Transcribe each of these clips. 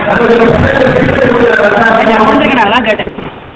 கொஞ்சம் வந்திருக்கேன் அதான் கேட்டேன்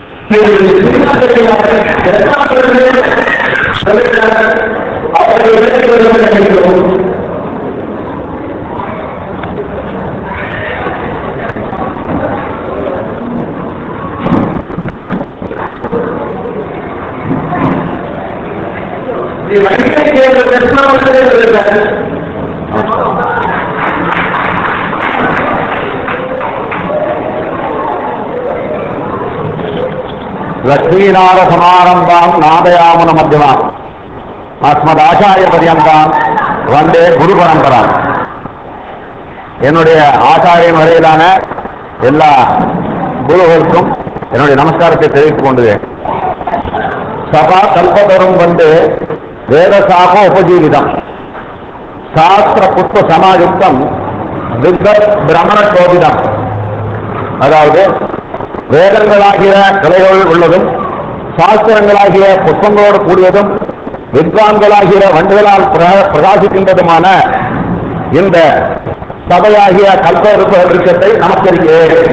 லக்ஷ்மீநாத சமாரம்பாம் நாதயாமன மத்தியமாம் அஸ்மதாச்சாரிய பரியந்தாம் வந்தே குரு பரம்பராம் என்னுடைய ஆச்சாரியன் வரையிலான எல்லா குருகளுக்கும் என்னுடைய நமஸ்காரத்தை தெரிவித்துக் கொண்டது சபா கல்பதரும் வந்து வேத சாப உபஜீவிதம் சாஸ்திர புஷ்ப சமாயுக்தம் வித்வத் பிரமண கோபிதம் அதாவது வேதங்களாகிய கலைகள் உள்ளதும் சாஸ்திரங்களாகிய புஷ்பங்களோடு கூடியதும் வித்வான்களாகிய வண்டுகளால் பிர- பிரகாசிக்கின்றதுமான இந்த சபையாகிய கல்ப விருட்சத்தை நமஸ்கரிக்கிறேன்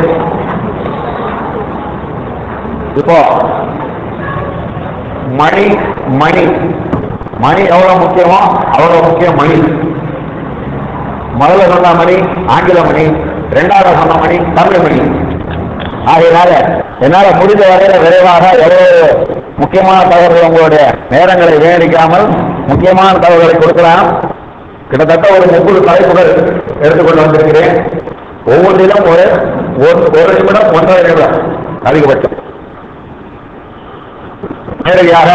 இப்போ மணி மணி மணி எவ்வளவு முக்கியமோ அவ்வளவு முக்கியம் மணி முதல்ல சொன்ன மணி ஆங்கில மணி ரெண்டாவது சொன்ன மணி தமிழ் மணி ஆகையினால என்னால முடிஞ்ச வரையில விரைவாக எவ்வளவு முக்கியமான தகவல்கள் உங்களுடைய நேரங்களை வீணடிக்காமல் முக்கியமான தகவல்களை கொடுக்கலாம் கிட்டத்தட்ட ஒரு முப்பது தலைப்புகள் எடுத்துக்கொண்டு வந்திருக்கிறேன் ஒவ்வொன்றிலும் ஒரு ஒரு- ஒரு நிமிடம் ஒன்றரை நிமிடம் அதிகபட்சம் நேரடியாக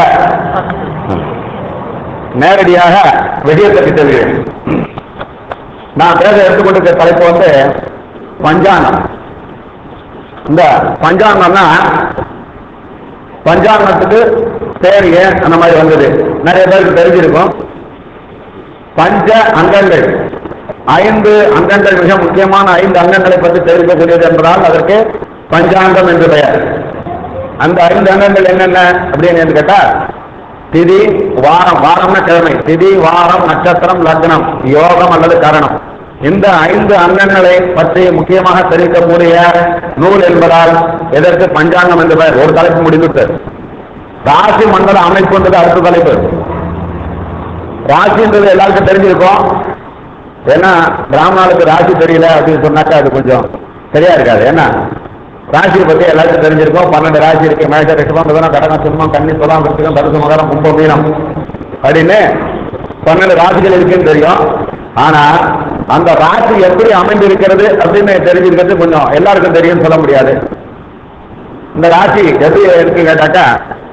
நேரடியாக விஷயத்துக்கு செல்கிறேன் நான் பேச எடுத்துக்கொண்டிருக்க தலைப்பு வந்து பஞ்சாங்கம் இந்த பஞ்சாங்கம்னா பஞ்சாங்கத்துக்கு பேர் ஏன் அந்த மாதிரி வந்தது நிறைய பேருக்கு தெரிஞ்சிருக்கும் பஞ்ச அங்கங்கள் ஐந்து அங்கங்கள் மிக முக்கியமான ஐந்து அங்கங்களை பற்றி தெரிவிக்கக்கூடியது என்பதால் அதற்கு பஞ்சாங்கம் என்று பெயர் அந்த ஐந்து அங்கங்கள் என்னென்ன அப்படின்னு கேட்டா திதி வாரம் வாரம்னா கிழமை திதி வாரம் நட்சத்திரம் லக்னம் யோகம் அல்லது கரணம் இந்த ஐந்து அங்கங்களை பற்றி முக்கியமாக தெரிவிக்கக்கூடிய நூல் என்பதால் எதற்கு பஞ்சாங்கம் என்று பெயர் ஒரு தலைப்பு முடிந்துவிட்டது ராசி மண்டல அமைப்புன்றது அடுத்த தலைப்பு ராசின்றது எல்லாருக்கும் தெரிஞ்சிருக்கும் ஏன்னா பிராமணாளுக்கு ராசி தெரியல அப்படின்னு சொன்னாக்கா அது கொஞ்சம் சரியா இருக்காது ஏன்னா ராசியை பத்தி எல்லாருக்கும் தெரிஞ்சிருக்கும் பன்னெண்டு ராசி இருக்கு மேஷ ரிஷபம் மிதனம் கடகம் சிம்மம் கன்னி துலாம் விருச்சிகம் தனுசு மகரம் கும்பம் மீனம் அப்படின்னு பன்னெண்டு ராசிகள் இருக்குன்னு தெரியும் ஆனா அந்த ராசி எப்படி அமைந்திருக்கிறது அப்படின்னு தெரிஞ்சிருக்கிறது கொஞ்சம் எல்லாருக்கும் தெரியும்னு சொல்ல முடியாது இந்த ராசி எப்படி இருக்கு கேட்டாக்கா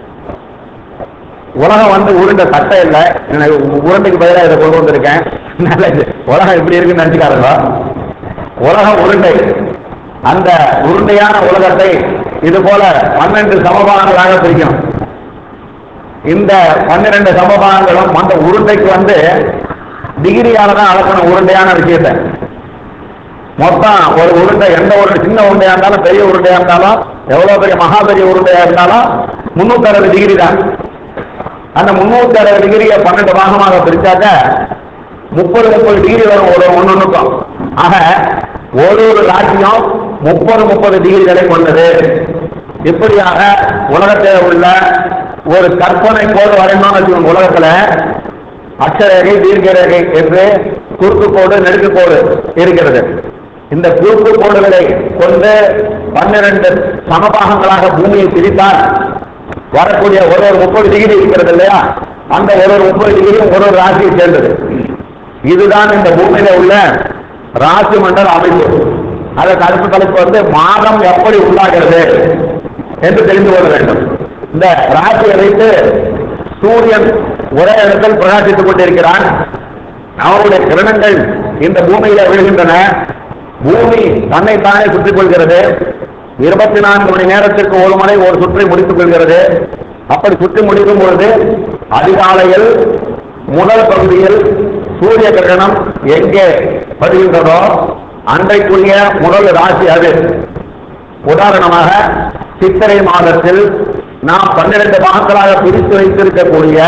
உலகம் வந்து உருண்டை சட்டை இல்லை எனக்கு உருண்டைக்கு பதிலாக இதை கொண்டு வந்திருக்கேன் நல்லது உலகம் எப்படி இருக்குன்னு நினைச்சுக்காருங்க உலகம் உருண்டை அந்த உருண்டையான உலகத்தை இது போல பன்னெண்டு சமபாகங்களாக பிரிக்கும் இந்த பன்னிரண்டு சமபாகங்களும் அந்த உருண்டைக்கு வந்து டிகிரியால தான் அளக்கணும் உருண்டையான விஷயத்தை மொத்தம் ஒரு உருண்டை எந்த ஒரு சின்ன உருண்டையா இருந்தாலும் பெரிய உருண்டையா இருந்தாலும் எவ்வளவு பெரிய மகா பெரிய உருண்டையா இருந்தாலும் முன்னூத்தி அறுபது டிகிரி தான் அந்த முன்னூத்தி அறுபது டிகிரியை பன்னெண்டு பாகமாக பிரிச்சாக்க முப்பது முப்பது டிகிரி வரும் ஒரு ஒன்னொன்னுக்கும் ஆக ஒரு ஒரு ராஜ்யம் முப்பது முப்பது டிகிரிகளை கொண்டது இப்படியாக உலகத்தில் உள்ள ஒரு கற்பனை கோடு வரையணும்னு வச்சுக்கோங்க உலகத்துல அக்ஷரேகை தீர்க்கரேகை என்று குறுக்கு கோடு நெடுக்கு கோடு இருக்கிறது இந்த குறுக்கு கோடுகளை கொண்டு பன்னிரண்டு சமபாகங்களாக பூமியை பிரித்தால் வரக்கூடிய ஒரு ஒரு முப்பது டிகிரி இருக்கிறது இல்லையா அந்த ஒரு ஒரு முப்பது டிகிரியும் ஒரு ஒரு ராசியை சேர்ந்தது இதுதான் இந்த பூமியில உள்ள ராசி மண்டல அமைப்பு அதற்கு அடுத்த தலைப்பு வந்து மாதம் எப்படி உண்டாகிறது என்று தெரிந்து கொள்ள வேண்டும் இந்த ராசியை வைத்து சூரியன் ஒரே இடத்தில் பிரகாசித்துக் கொண்டிருக்கிறான் அவருடைய கிரணங்கள் இந்த பூமியில விழுகின்றன பூமி தன்னைத்தானே சுற்றிக் கொள்கிறது இருபத்தி நான்கு மணி நேரத்திற்கு ஒரு முறை ஒரு சுற்றை முடித்துக் கொள்கிறது அப்படி சுற்றி முடிக்கும் பொழுது அதிகாலையில் முதல் பகுதியில் சூரிய கிரகணம் எங்கே வருகின்றதோ அன்றைக்குரிய முதல் ராசி அது உதாரணமாக சித்திரை மாதத்தில் நாம் பன்னிரண்டு பாகங்களாக பிரித்து வைத்திருக்கக்கூடிய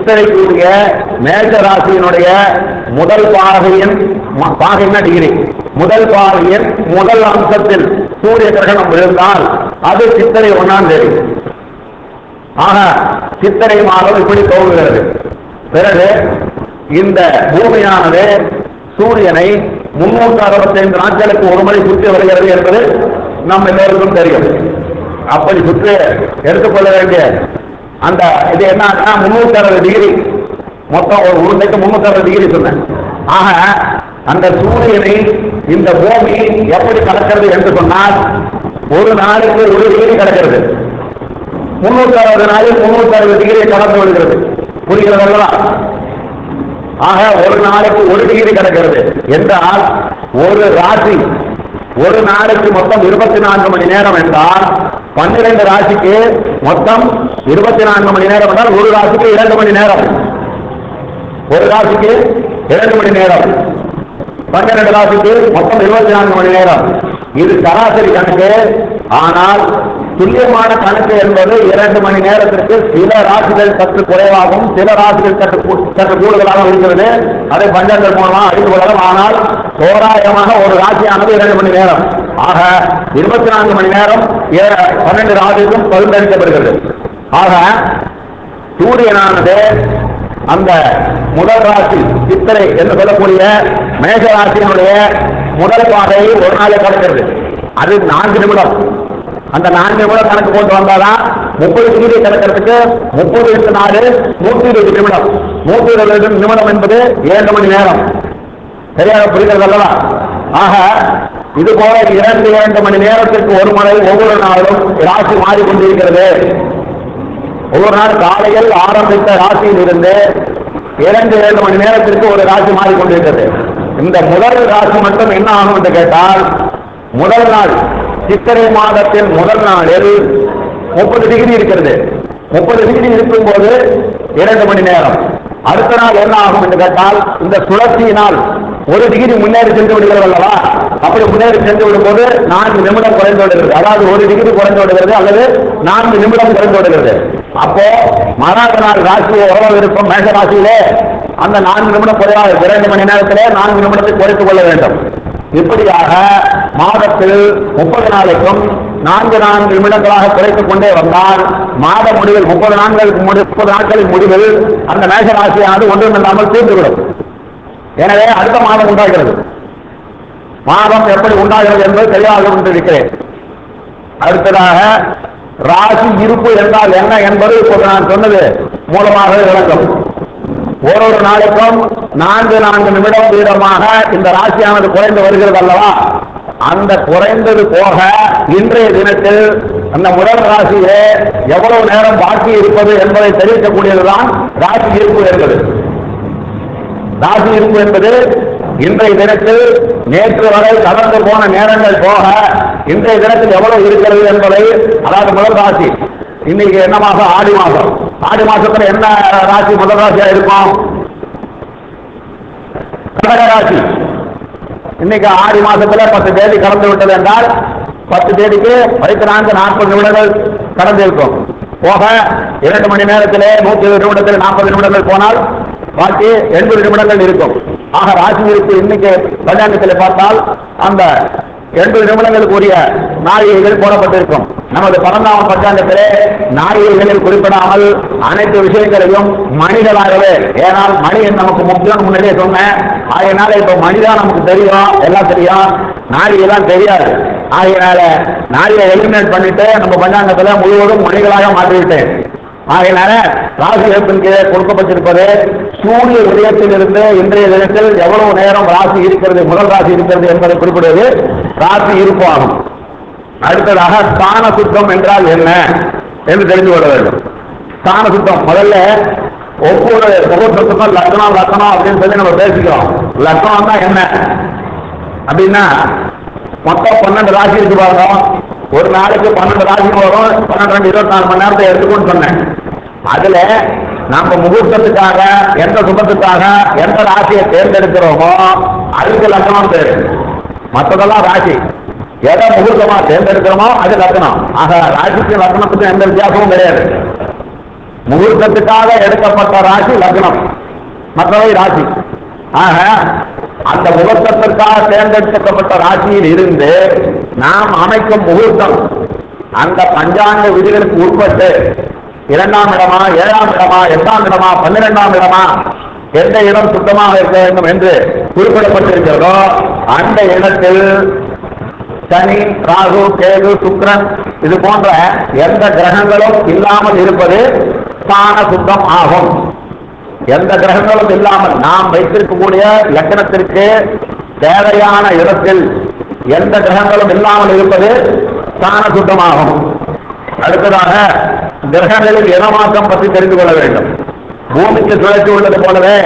சித்திரைக்குரிய மேஷ ராசியினுடைய முதல் பாகையின் ம- பாகைன்னா டிகிரி முதல் பாதையில் முதல் அம்சத்தில் சூரிய கிரகணம் விழுந்தால் அது சித்திரை ஒண்ணாம் தேதி ஆக சித்திரை மாதம் இப்படி துவங்குகிறது பிறகு இந்த பூமியானது சூரியனை முன்னூற்று அறுபத்தைந்து நாட்களுக்கு ஒரு முறை சுற்றி வருகிறது என்பது நம் எல்லோருக்கும் தெரியும் அப்படி சுற்றி எடுத்துக்கொள்ள வேண்டிய அந்த இது என்னன்னா முன்னூத்தி அறுபது டிகிரி மொத்தம் ஒரு உருண்டைக்கு முன்னூத்தி அறுபது டிகிரி சொன்னேன் ஆக அந்த சூரியனை இந்த பூமி எப்படி கடக்கிறது என்று சொன்னால் ஒரு நாளுக்கு ஒரு டிகிரி கடக்கிறது முன்னூத்தி அறுபது நாளில் முன்னூத்தி அறுபது டிகிரி கடந்து விடுகிறது புரிகிறதல்லவா ஆக ஒரு நாளைக்கு ஒரு டிகிரி கிடக்கிறது என்றால் ஒரு ராசி ஒரு நாளைக்கு மொத்தம் இருபத்தி நான்கு மணி நேரம் என்றால் பன்னிரண்டு ராசிக்கு மொத்தம் இருபத்தி நான்கு மணி நேரம் என்றால் ஒரு ராசிக்கு இரண்டு மணி நேரம் ஒரு ராசிக்கு இரண்டு மணி நேரம் பன்னிரண்டு ராசிக்கு மொத்தம் இருபத்தி நான்கு மணி நேரம் இது சராசரி கணக்கு ஆனால் துல்லியமான கணக்கு என்பது இரண்டு மணி நேரத்திற்கு சில ராசிகள் சற்று குறைவாகவும் சில ராசிகள் சற்று கூ- சற்று கூடுதலாகவும் இருக்கிறது அதை பஞ்சாங்கர் மூலமாக அறிந்து கொள்ளலாம் ஆனால் தோராயமாக ஒரு ராசியானது இரண்டு மணி நேரம் ஆக இருபத்தி நான்கு மணி நேரம் ஏ- பன்னெண்டு ராசிக்கும் பகிர்ந்தளிக்கப்படுகிறது ஆக சூரியனானது அந்த முதல் ராசி சித்திரை என்று சொல்லக்கூடிய மேஷ ராசியினுடைய முதல் பாதையை ஒரு நாளே கடக்கிறது அது நான்கு நிமிடம் அந்த நான்கு நிமிடம் கணக்கு போட்டு வந்தாதான் முப்பது டிகிரி கிடக்கிறதுக்கு முப்பது எட்டு நாலு நூற்றி இருபது நிமிடம் நூற்றி இருபது நிமிடம் என்பது ஏழு மணி நேரம் சரியாக புரிகிறது அல்லவா ஆக இது போல இரண்டு இரண்டு மணி நேரத்திற்கு ஒரு முறை ஒவ்வொரு நாளும் ராசி மாறிக்கொண்டிருக்கிறது ஒவ்வொரு நாள் காலையில் ஆரம்பித்த ராசியில் இருந்து இரண்டு இரண்டு மணி நேரத்திற்கு ஒரு ராசி மாறிக்கொண்டிருக்கிறது இந்த முதல் ராசி மட்டும் என்ன ஆகும் என்று கேட்டால் முதல் நாள் சித்திரை மாதத்தின் முதல் நாளில் முப்பது டிகிரி இருக்கிறது முப்பது டிகிரி இருக்கும்போது இரண்டு மணி நேரம் அடுத்த நாள் என்ன ஆகும் என்று கேட்டால் இந்த சுழற்சியினால் ஒரு டிகிரி முன்னேறி சென்று விடுகிறது அல்லவா அப்படி முன்னேறி சென்று விடும்போது நான்கு நிமிடம் குறைந்து விடுகிறது அதாவது ஒரு டிகிரி குறைந்து விடுகிறது அல்லது நான்கு நிமிடம் குறைந்து விடுகிறது அப்போ மறாத நாள் ராசி எவ்வளவு இருக்கும் மேஷ ராசியிலே அந்த நான்கு நிமிடம் குறைவாக இரண்டு மணி நேரத்திலே நான்கு நிமிடத்தை குறைத்துக் கொள்ள வேண்டும் இப்படியாக மாதத்தில் முப்பது நாளைக்கும் நான்கு நான்கு நிமிடங்களாக குறைத்துக் கொண்டே வந்தால் மாத முடிவில் முப்பது நாட்களுக்கு முடி- முப்பது நாட்களின் முடிவில் அந்த மேஷ ராசியானது ஒன்றுமில்லாமல் தீர்ந்துவிடும் எனவே அடுத்த மாதம் உண்டாகிறது மாதம் எப்படி உண்டாகிறது என்பது தெளிவாக கொண்டிருக்கிறேன் அடுத்ததாக ராசி இருப்பு என்றால் என்ன என்பது இப்போது நான் சொன்னது மூலமாக விளங்கும் ஒரு நாளைக்கும் நான்கு நான்கு நிமிடம் வீதமாக இந்த ராசியானது குறைந்து வருகிறது அல்லவா அந்த குறைந்தது போக இன்றைய தினத்தில் அந்த முதல் ராசியிலே எவ்வளவு நேரம் பாக்கி இருப்பது என்பதை தெரிவிக்கக்கூடியதுதான் ராசி இருப்பு என்பது ராசி இருப்பு என்பது இன்றைய தினத்தில் நேற்று வரை கடந்து போன நேரங்கள் போக இன்றைய தினத்தில் எவ்வளவு இருக்கிறது என்பதை அதாவது முதல் ராசி இன்னைக்கு என்ன மாசம் ஆடி மாசம் ஆடி மாசத்துல என்ன ராசி முதல் ராசியா இருக்கும் கடக ராசி இன்னைக்கு ஆடி மாசத்துல பத்து தேதி கடந்து விட்டது என்றால் பத்து தேதிக்கு பதித்து நான்கு நாற்பது நிமிடங்கள் கடந்து இருக்கும் போக இரண்டு மணி நேரத்திலே நூத்தி இருபது நிமிடத்தில் நாற்பது நிமிடங்கள் போனால் பாக்கி எண்பது நிமிடங்கள் இருக்கும் ஆக ராசி இருக்கு இன்னைக்கு பஞ்சாங்கத்தில் பார்த்தால் அந்த எண்பது நிமிடங்களுக்கு உரிய நாழிகைகள் போடப்பட்டிருக்கும் நமது பரந்தாம பஞ்சாங்கத்திலே நாழிகைகளில் குறிப்பிடாமல் அனைத்து விஷயங்களையும் மணிகளாகவே ஏனால் மணி நமக்கு முக்கியம் முன்னாடியே சொன்னேன் ஆகையினால இப்ப மணிதான் நமக்கு தெரியும் எல்லாம் தெரியும் நாழிகைலாம் தெரியாது ஆகையினால நாழிகை எலிமினேட் பண்ணிட்டு நம்ம பஞ்சாங்கத்துல முழுவதும் மணிகளாக மாற்றிவிட்டேன் ஆகையினால ராசி எழுப்பின் கீழே கொடுக்கப்பட்டிருப்பது சூரிய உதயத்திலிருந்து இன்றைய தினத்தில் எவ்வளவு நேரம் ராசி இருக்கிறது முதல் ராசி இருக்கிறது என்பதை குறிப்பிடுவது ராசி இருப்பு ஆகும் அடுத்ததாக ஸ்தான சுத்தம் என்றால் என்ன என்று தெரிந்து கொள்ள வேண்டும் ஸ்தான சுத்தம் முதல்ல ஒவ்வொரு முகூர்த்தத்துக்கும் லக்னம் லக்னம் அப்படின்னு சொல்லி நம்ம பேசிக்கிறோம் லக்னம் தான் என்ன அப்படின்னா மொத்தம் பன்னெண்டு ராசி இருக்கு பாருங்க ஒரு நாளைக்கு பன்னெண்டு ராசி வரும் பன்னெண்டு ரெண்டு இருபத்தி நாலு மணி நேரத்தை எடுத்துக்கொண்டு சொன்னேன் அதுல நம்ம முகூர்த்தத்துக்காக எந்த சுபத்துக்காக எந்த ராசியை தேர்ந்தெடுக்கிறோமோ அதுக்கு லக்னம் பேரு மற்றதெல்லாம் ராசி எதை முகூர்த்தமா தேர்ந்தெடுக்கிறோமோ அது லக்னம் ஆக ராசிக்கு லக்னத்துக்கும் எந்த வித்தியாசமும் கிடையாது முகூர்த்தத்துக்காக எடுக்கப்பட்ட ராசி லக்னம் மற்றவை ராசி ஆக அந்த முகூர்த்தத்திற்காக தேர்ந்தெடுக்கப்பட்ட ராசியில் இருந்து நாம் அமைக்கும் முகூர்த்தம் அந்த பஞ்சாங்க விதிகளுக்கு உட்பட்டு இரண்டாம் இடமா ஏழாம் இடமா எட்டாம் இடமா பன்னிரெண்டாம் இடமா எந்த இடம் சுத்தமாக இருக்க வேண்டும் என்று குறிப்பிடப்பட்டிருக்கிறதோ அந்த இடத்தில் சனி ராகு கேது சுக்கிரன் இது போன்ற எந்த கிரகங்களும் இல்லாமல் இருப்பது ஸ்தான சுத்தம் ஆகும் எந்த கிரகங்களும் இல்லாமல் நாம் வைத்திருக்கக்கூடிய லக்கணத்திற்கு தேவையான இடத்தில் எந்த கிரகங்களும் இல்லாமல் இருப்பது ஸ்தான சுத்தமாகும் அடுத்ததாக கிரகங்களில் இடமாற்றம் பற்றி தெரிந்து கொள்ள வேண்டும் பூமிக்கு சுழற்சி உள்ளது போலவே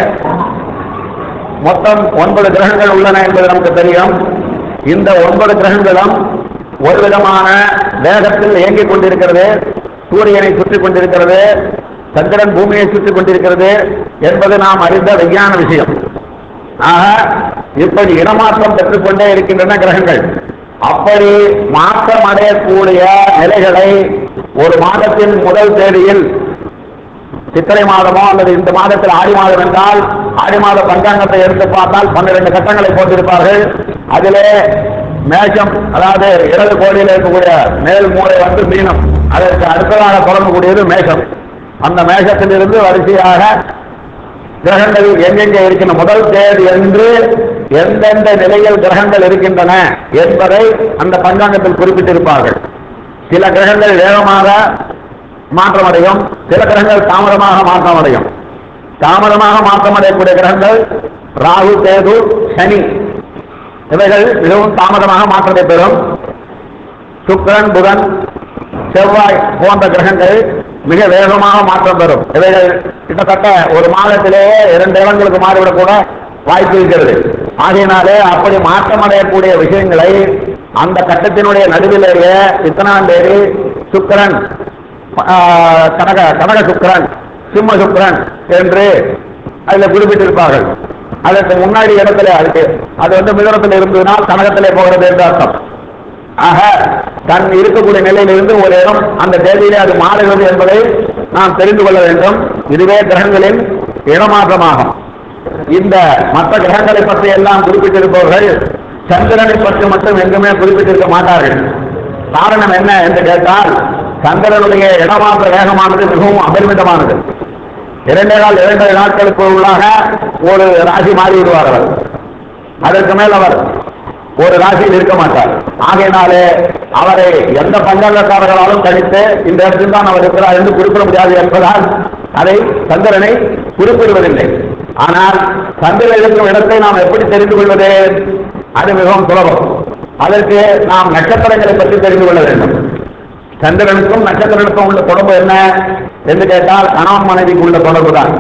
மொத்தம் ஒன்பது கிரகங்கள் உள்ளன என்பது நமக்கு தெரியும் இந்த ஒன்பது கிரகங்களும் ஒரு விதமான வேகத்தில் இயங்கிக் கொண்டிருக்கிறது சூரியனை சுற்றி கொண்டிருக்கிறது சந்திரன் பூமியை சுற்றி கொண்டிருக்கிறது என்பது நாம் அறிந்த விஞ்ஞான விஷயம் ஆக இப்படி இடமாற்றம் பெற்றுக்கொண்டே இருக்கின்றன கிரகங்கள் அப்படி மாற்றம் அடையக்கூடிய நிலைகளை ஒரு மாதத்தின் முதல் தேதியில் சித்திரை மாதமோ அல்லது இந்த மாதத்தில் ஆடி மாதம் என்றால் ஆடி மாத பஞ்சாங்கத்தை எடுத்து பார்த்தால் பன்னிரண்டு கட்டங்களை போட்டிருப்பார்கள் அதிலே மேஷம் அதாவது இடது கோடியில் இருக்கக்கூடிய மேல் மூளை வந்து மீனம் அதற்கு அடுத்ததாக தொடங்கக்கூடியது மேஷம் அந்த மேஷத்திலிருந்து வரிசையாக கிரகங்கள் எங்கெங்கே இருக்கின்ற முதல் தேதி என்று எந்தெந்த நிலையில் கிரகங்கள் இருக்கின்றன என்பதை அந்த பஞ்சாங்கத்தில் குறிப்பிட்டிருப்பார்கள் சில கிரகங்கள் வேகமாக மாற்றமடையும் சில கிரகங்கள் தாமதமாக மாற்றமடையும் தாமதமாக மாற்றமடையக்கூடிய கிரகங்கள் ராகு கேது சனி இவைகள் மிகவும் தாமதமாக மாற்றத்தை பெறும் சுக்கிரன் புதன் செவ்வாய் போன்ற கிரகங்கள் மிக வேகமாக மாற்றம் பெறும் இவைகள் கிட்டத்தட்ட ஒரு மாதத்திலேயே இரண்டு இடங்களுக்கு மாறிவிடக் கூட வாய்ப்பு இருக்கிறது ஆகையினாலே அப்படி மாற்றம் அடையக்கூடிய விஷயங்களை அந்த கட்டத்தினுடைய நடுவிலேயே இத்தனாம் தேதி சுக்கிரன் ஆஹ், கனக கனக சுக்கிரன் சிம்ம சுக்கிரன் என்று அதில் குறிப்பிட்டிருப்பார்கள் அதற்கு முன்னாடி இடத்துல அதுக்கு அது வந்து மிதனத்தில் இருந்ததுனால் கனகத்திலே போகிறது என்று அர்த்தம் ஆக தன் இருக்கக்கூடிய நிலையிலிருந்து ஒரு இடம் அந்த தேதியிலே அது மாறுகிறது என்பதை நாம் தெரிந்து கொள்ள வேண்டும் இதுவே கிரகங்களின் இடமாற்றமாகும் இந்த மற்ற கிரகங்களை பற்றி எல்லாம் குறிப்பிட்டிருப்பவர்கள் சந்திரனை பற்றி மட்டும் எங்குமே குறிப்பிட்டிருக்க மாட்டார்கள் காரணம் என்ன என்று கேட்டால் சந்திரனுடைய இடமாற்ற வேகமானது மிகவும் அபரிமிதமானது இரண்டே நாள் இரண்டு நாட்களுக்கு உள்ளாக ஒரு ராசி மாறி விடுவார் அவர் அதற்கு மேல் அவர் ஒரு ராசியில் இருக்க மாட்டார் ஆகையினாலே அவரை எந்த பஞ்சாங்கக்காரர்களாலும் கணித்து இந்த இடத்தில் தான் அவர் இருக்கிறார் என்று குறிப்பிட முடியாது என்பதால் அதை சந்திரனை குறிப்பிடுவதில்லை ஆனால் சந்திரன் இருக்கும் இடத்தை நாம் எப்படி தெரிந்து கொள்வது அது மிகவும் சுலபம் அதற்கு நாம் நட்சத்திரங்களை பற்றி தெரிந்து கொள்ள வேண்டும் சந்திரனுக்கும் நட்சத்திரனுக்கும் உள்ள தொடர்பு என்ன என்று கேட்டால் கணவன் மனைவிக்கு உள்ள தொடர்பு தான்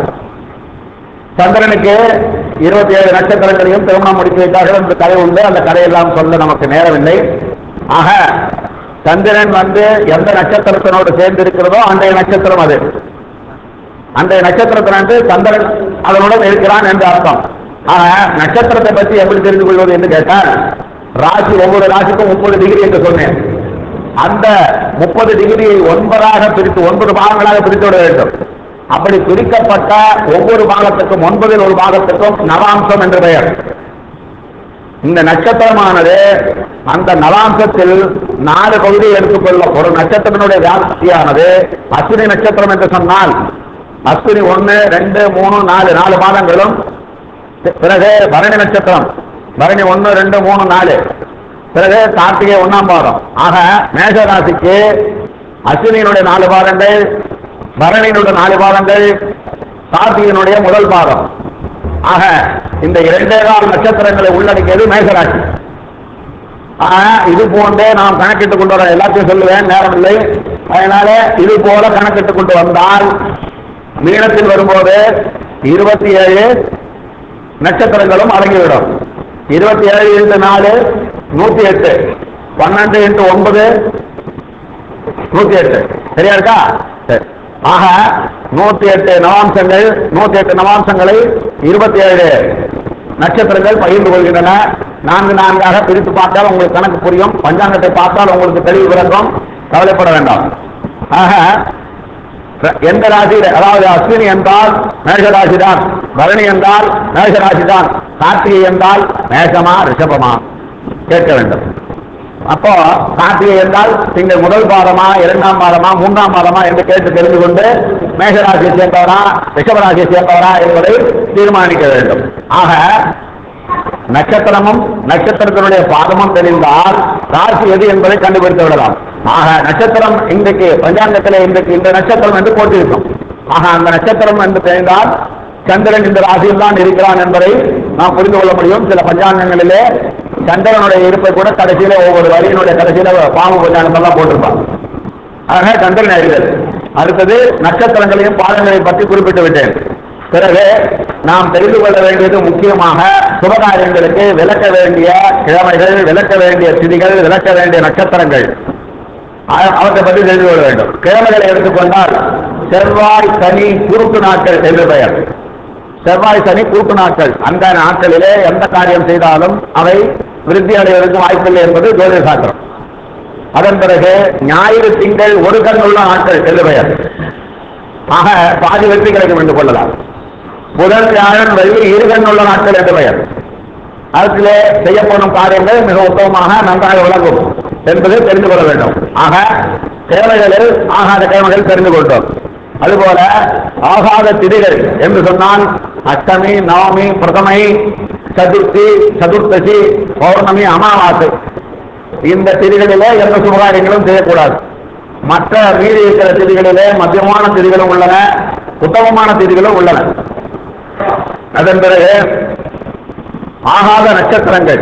சந்திரனுக்கு இருபத்தி ஏழு நட்சத்திரங்களையும் திருமணம் முடித்து வைத்தார்கள் என்ற கதை உண்டு அந்த கதையெல்லாம் சொல்ல நமக்கு நேரமில்லை ஆக சந்திரன் வந்து எந்த நட்சத்திரத்தினோடு சேர்ந்து இருக்கிறதோ அன்றைய நட்சத்திரம் அது அன்றைய நட்சத்திரத்தினன்று சந்திரன் அதனுடன் இருக்கிறான் என்று அர்த்தம் ஆக நட்சத்திரத்தை பற்றி எப்படி தெரிந்து கொள்வது என்று கேட்டால் ராசி ஒவ்வொரு ராசிக்கும் முப்பது டிகிரி என்று சொன்னேன் அந்த முப்பது டிகிரியை ஒன்பதாக பிரித்து ஒன்பது பாகங்களாக பிரித்து விட வேண்டும் அப்படி பிரிக்கப்பட்ட ஒவ்வொரு பாகத்திற்கும் ஒன்பதில் ஒரு பாகத்திற்கும் நவாம்சம் என்று பெயர் இந்த நட்சத்திரமானது அந்த நவாம்சத்தில் நாலு பகுதியை எடுத்துக்கொள்ளும் ஒரு நட்சத்திரத்தினுடைய வியாப்தியானது அஸ்வினி நட்சத்திரம் என்று சொன்னால் அஸ்வினி ஒன்று ரெண்டு மூணு நாலு நாலு பாதங்களும் பிறகு பரணி நட்சத்திரம் பரணி ஒன்று ரெண்டு மூணு நாலு பிறகு கார்த்திகை ஒண்ணாம் பாதம் ஆக மேஷ ராசிக்கு அஸ்வினியினுடைய நாலு பாதங்கள் பரணியினுடைய நாலு பாதங்கள் கார்த்திகையினுடைய முதல் பாதம் ஆக இந்த இரண்டே கால் நட்சத்திரங்களை உள்ளடக்கியது மேஷராசி ஆக இது போன்றே நாம் கணக்கிட்டு கொண்டு வர எல்லாத்தையும் சொல்லுவேன் நேரம் இல்லை அதனால இது போல கணக்கிட்டு கொண்டு வந்தால் மீனத்தில் வரும்போது இருபத்தி ஏழு நட்சத்திரங்களும் அடங்கிவிடும் இருபத்தி ஏழு இன்ட்டு நாலு நூத்தி எட்டு பன்னெண்டு இன்ட்டு ஒன்பது நூத்தி எட்டு சரியா இருக்கா சரி ஆக நூத்தி எட்டு நவாம்சங்கள் நூத்தி எட்டு நவாம்சங்களை இருபத்தி ஏழு நட்சத்திரங்கள் பகிர்ந்து கொள்கின்றன நான்கு நான்காக பிரித்து பார்த்தால் உங்களுக்கு கணக்கு புரியும் பஞ்சாங்கத்தை பார்த்தால் உங்களுக்கு தெளிவு பிறக்கும் கவலைப்பட வேண்டாம் ஆக எந்த ராசியில அதாவது அஸ்வினி என்றால் மேஷராசி தான் பரணி என்றால் மேஷராசி தான் கார்த்திகை என்றால் மேஷமா ரிஷபமா கேட்க வேண்டும் அப்போ கார்த்திகை என்றால் திங்கள் முதல் பாதமா இரண்டாம் பாதமா மூன்றாம் பாதமா என்று கேட்டு தெரிந்து கொண்டு மேஷராசியை சேர்ந்தவரா ரிஷபராசியை சேர்ந்தவரா என்பதை தீர்மானிக்க வேண்டும் ஆக நட்சத்திரமும் நட்சத்திரத்தினுடைய பாதமும் தெரிந்தால் ராசி எது என்பதை கண்டுபிடித்து விடலாம் ஆக நட்சத்திரம் இன்றைக்கு பஞ்சாங்கத்திலே இன்றைக்கு இந்த நட்சத்திரம் என்று போட்டிருக்கும் ஆக அந்த நட்சத்திரம் என்று தெரிந்தால் சந்திரன் இந்த ராசியில் தான் இருக்கிறான் என்பதை நாம் புரிந்து கொள்ள முடியும் சில பஞ்சாங்கங்களிலே சந்திரனுடைய இருப்பை கூட கடைசியில ஒவ்வொரு வரியினுடைய கடைசியில பாம்பு பஞ்சாங்கத்தெல்லாம் போட்டிருப்பாங்க ஆக சந்திரன் அறிதல் அடுத்தது நட்சத்திரங்களையும் பாதங்களையும் பற்றி குறிப்பிட்டு விட்டேன் பிறகு நாம் தெரிந்து கொள்ள வேண்டியது முக்கியமாக சுபகாரியங்களுக்கு விளக்க வேண்டிய கிழமைகள் விளக்க வேண்டிய திதிகள் விளக்க வேண்டிய நட்சத்திரங்கள் அ- அவற்றை பற்றி தெரிந்து கொள்ள வேண்டும் கிழமைகளை எடுத்துக்கொண்டால் செவ்வாய் சனி குறுக்கு நாட்கள் என்று பெயர் செவ்வாய் சனி கூட்டு நாட்கள் அந்த நாட்களிலே எந்த காரியம் செய்தாலும் அவை விருத்தி அடைவதற்கு வாய்ப்பில்லை என்பது ஜோதிட சாஸ்திரம் அதன் பிறகு ஞாயிறு திங்கள் ஒரு கண் உள்ள நாட்கள் என்று பெயர் ஆக பாதி வெற்றி கிடைக்கும் என்று கொள்ளலாம் புதன் வியாழன் வெள்ளி இருகண் உள்ள நாட்கள் என்று பெயர் அதிலே செய்யப்படும் காரியங்கள் மிக உத்தமமாக நன்றாக விளங்கும் என்பதை தெரிந்து கொள்ள வேண்டும் ஆக தேவைகளில் ஆகாத தேவைகள் தெரிந்து கொண்டோம் அதுபோல ஆகாத திதிகள் என்று சொன்னால் அஷ்டமி நவமி பிரதமை சதுர்த்தி சதுர்த்தசி பௌர்ணமி அமாவாசை இந்த திதிகளிலே எந்த சுபகாரியங்களும் செய்யக்கூடாது மற்ற மீதி இருக்கிற திதிகளிலே மத்தியமான திதிகளும் உள்ளன உத்தமமான திதிகளும் உள்ளன அதன் பிறகு ஆகாத நட்சத்திரங்கள்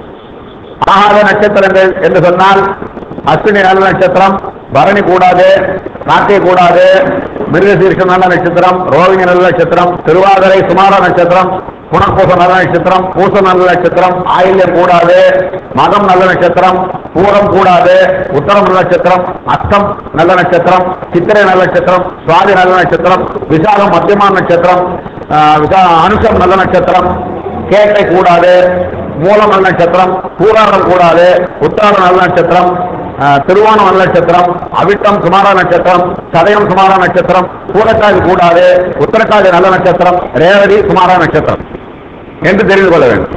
ஆகாத நட்சத்திரங்கள் என்று சொன்னால் அஸ்வினி நல்ல நட்சத்திரம் பரணி கூடாது கார்த்திகை கூடாது மிருகசீர்ஷம் நல்ல நட்சத்திரம் ரோகிணி நல்ல நட்சத்திரம் திருவாதிரை சுமார நட்சத்திரம் புனர்பூசம் நல்ல நட்சத்திரம் பூசம் நல்ல நட்சத்திரம் ஆயில்யம் கூடாது மகம் நல்ல நட்சத்திரம் பூரம் கூடாது உத்தரம் நல்ல நட்சத்திரம் அஸ்தம் நல்ல நட்சத்திரம் சித்திரை நல்ல நட்சத்திரம் சுவாதி நல்ல நட்சத்திரம் விசாகம் மத்தியமான நட்சத்திரம் ஆஹ் விசா- அனுஷம் நல்ல நட்சத்திரம் கேட்டை கூடாது மூலம் நல்ல நட்சத்திரம் பூராடம் கூடாது உத்தாரம் நல்ல நட்சத்திரம் ஆஹ், திருவோணம் நல்ல நட்சத்திரம் அவிட்டம் சுமார நட்சத்திரம் சதயம் சுமார நட்சத்திரம் பூரக்காதி கூடாது உத்தரக்காதி நல்ல நட்சத்திரம் ரேவதி சுமார நட்சத்திரம் என்று தெரிந்து கொள்ள வேண்டும்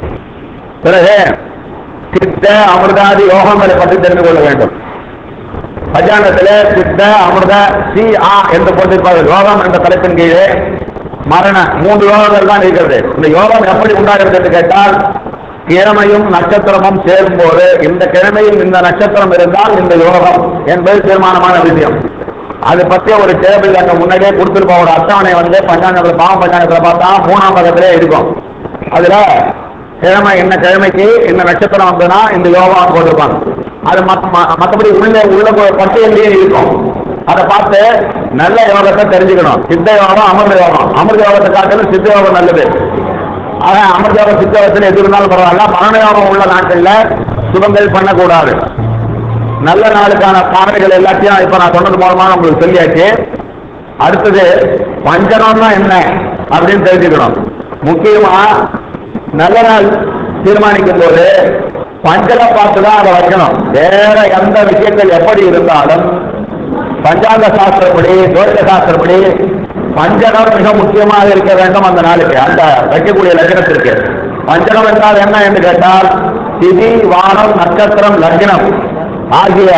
பிறகு சித்த அமிர்தாதி யோகங்களை பற்றி தெரிந்து கொள்ள வேண்டும் பஞ்சாங்கத்திலே சித்த அமிர்த சி ஆ என்று போட்டிருப்பார்கள் யோகம் என்ற தலைப்பின் கீழே மரண மூன்று யோகங்கள் தான் இருக்கிறது இந்த யோகம் எப்படி உண்டாகிறது என்று கேட்டால் கிழமையும் நட்சத்திரமும் சேரும்போது இந்த கிழமையில் இந்த நட்சத்திரம் இருந்தால் இந்த யோகம் என்பது தீர்மானமான விஷயம் அது பற்றிய ஒரு டேபிள் அங்க முன்னாடியே கொடுத்திருப்போம் ஒரு அட்டவணை வந்து பஞ்சாங்கத்தில் பாவ பஞ்சாங்கத்தில் பார்த்தா மூணாம் பக்கத்திலே இருக்கும் அதுல கிழமை என்ன கிழமைக்கு இந்த நட்சத்திரம் வந்ததுன்னா இந்த யோகம் போட்டிருப்பாங்க அது மத்த- ம- மத்தபடி உள்ள உள்ள ப- பட்டியல்லையே இருக்கும் அதை பார்த்து நல்ல யோகத்தை தெரிஞ்சுக்கணும் சித்த யோகம் அமிர்த யோகம் அமிர்த யோகத்தை காட்டிலும் சித்த யோகம் நல்லது ஆக அமிர்த யோகம் சித்த யோகத்தில் எது இருந்தாலும் பரவாயில்ல மரண யோகம் உள்ள நாட்கள்ல சுபங்கள் பண்ணக்கூடாது நல்ல நாளுக்கான பாடல்கள் எல்லாத்தையும் இப்ப நான் சொன்னது மூலமா உங்களுக்கு சொல்லியாச்சு அடுத்தது பஞ்சனம்னா என்ன அப்படின்னு தெரிஞ்சுக்கணும் முக்கியமா நல்ல நாள் தீர்மானிக்கும் போது பஞ்சனை பார்த்து தான் அதை வைக்கணும் வேற எந்த விஷயங்கள் எப்படி இருந்தாலும் பஞ்சாங்க சாஸ்திரப்படி ஜோதிட சாஸ்திரப்படி பஞ்சகம் மிக முக்கியமாக இருக்க வேண்டும் அந்த நாளுக்கு அந்த வைக்கக்கூடிய லக்னத்திற்கு பஞ்சகம் என்றால் என்ன என்று கேட்டால் திதி வானம் நட்சத்திரம் லக்னம் ஆகிய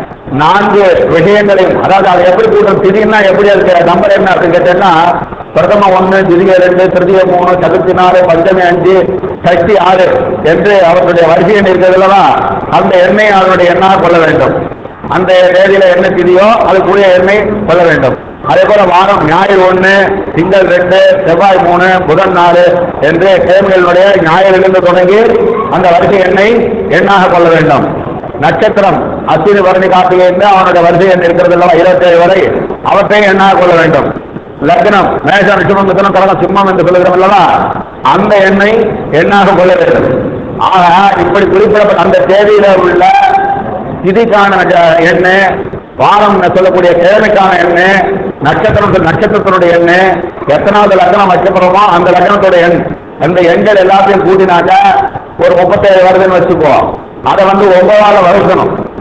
நான்கு விஷயங்களையும் அதாவது அதை எப்படி கூட்டம் திதின்னா எப்படி இருக்கு நம்பர் என்ன அப்படின்னு கேட்டீங்கன்னா பிரதம ஒன்று திதிக ரெண்டு திருதிய மூணு சதுர்த்தி நாலு பஞ்சமி அஞ்சு சஷ்டி ஆறு என்று அவர்களுடைய வரிசை எண் இருக்கிறதுல அந்த எண்ணெய் அதனுடைய எண்ணாக கொள்ள வேண்டும் அந்த தேதியில என்ன திதியோ அதுக்குரிய எண்ணெய் கொள்ள வேண்டும் அதே போல வாரம் ஞாயிறு ஒண்ணு திங்கள் ரெண்டு செவ்வாய் மூணு புதன் நாலு என்று கிழமைகளுடைய ஞாயிறிலிருந்து தொடங்கி அந்த வரிசை எண்ணை எண்ணாக கொள்ள வேண்டும் நட்சத்திரம் அஸ்வினி பரணி கார்த்திகை என்று அவனுடைய வரிசை எண் இருக்கிறது அல்லவா இருபத்தேழு வரை அவற்றை எண்ணாக கொள்ள வேண்டும் லக்னம் மேஷ ரிஷபம் மிதனம் கடகம் சிம்மம் என்று சொல்லுகிறோம் அல்லவா அந்த எண்ணெய் எண்ணாக கொள்ள வேண்டும் ஆக இப்படி குறிப்பிடப்பட்ட அந்த தேதியில உள்ள திதிக்கான நட்ச- எண்ணெய் வாரம் சொல்லக்கூடிய கிழமைக்கான எண்ணெய் நட்சத்திரம் நட்சத்திரத்தினுடைய எண்ணெய் எத்தனாவது லக்னம் வைக்கப்படுறோமோ அந்த லக்னத்தோட எண் அந்த எண்கள் எல்லாத்தையும் கூட்டினாக்க ஒரு முப்பத்தேழு வருதுன்னு வச்சுக்குவோம் அதை வந்து ஒன்பதால வகுக்கணும்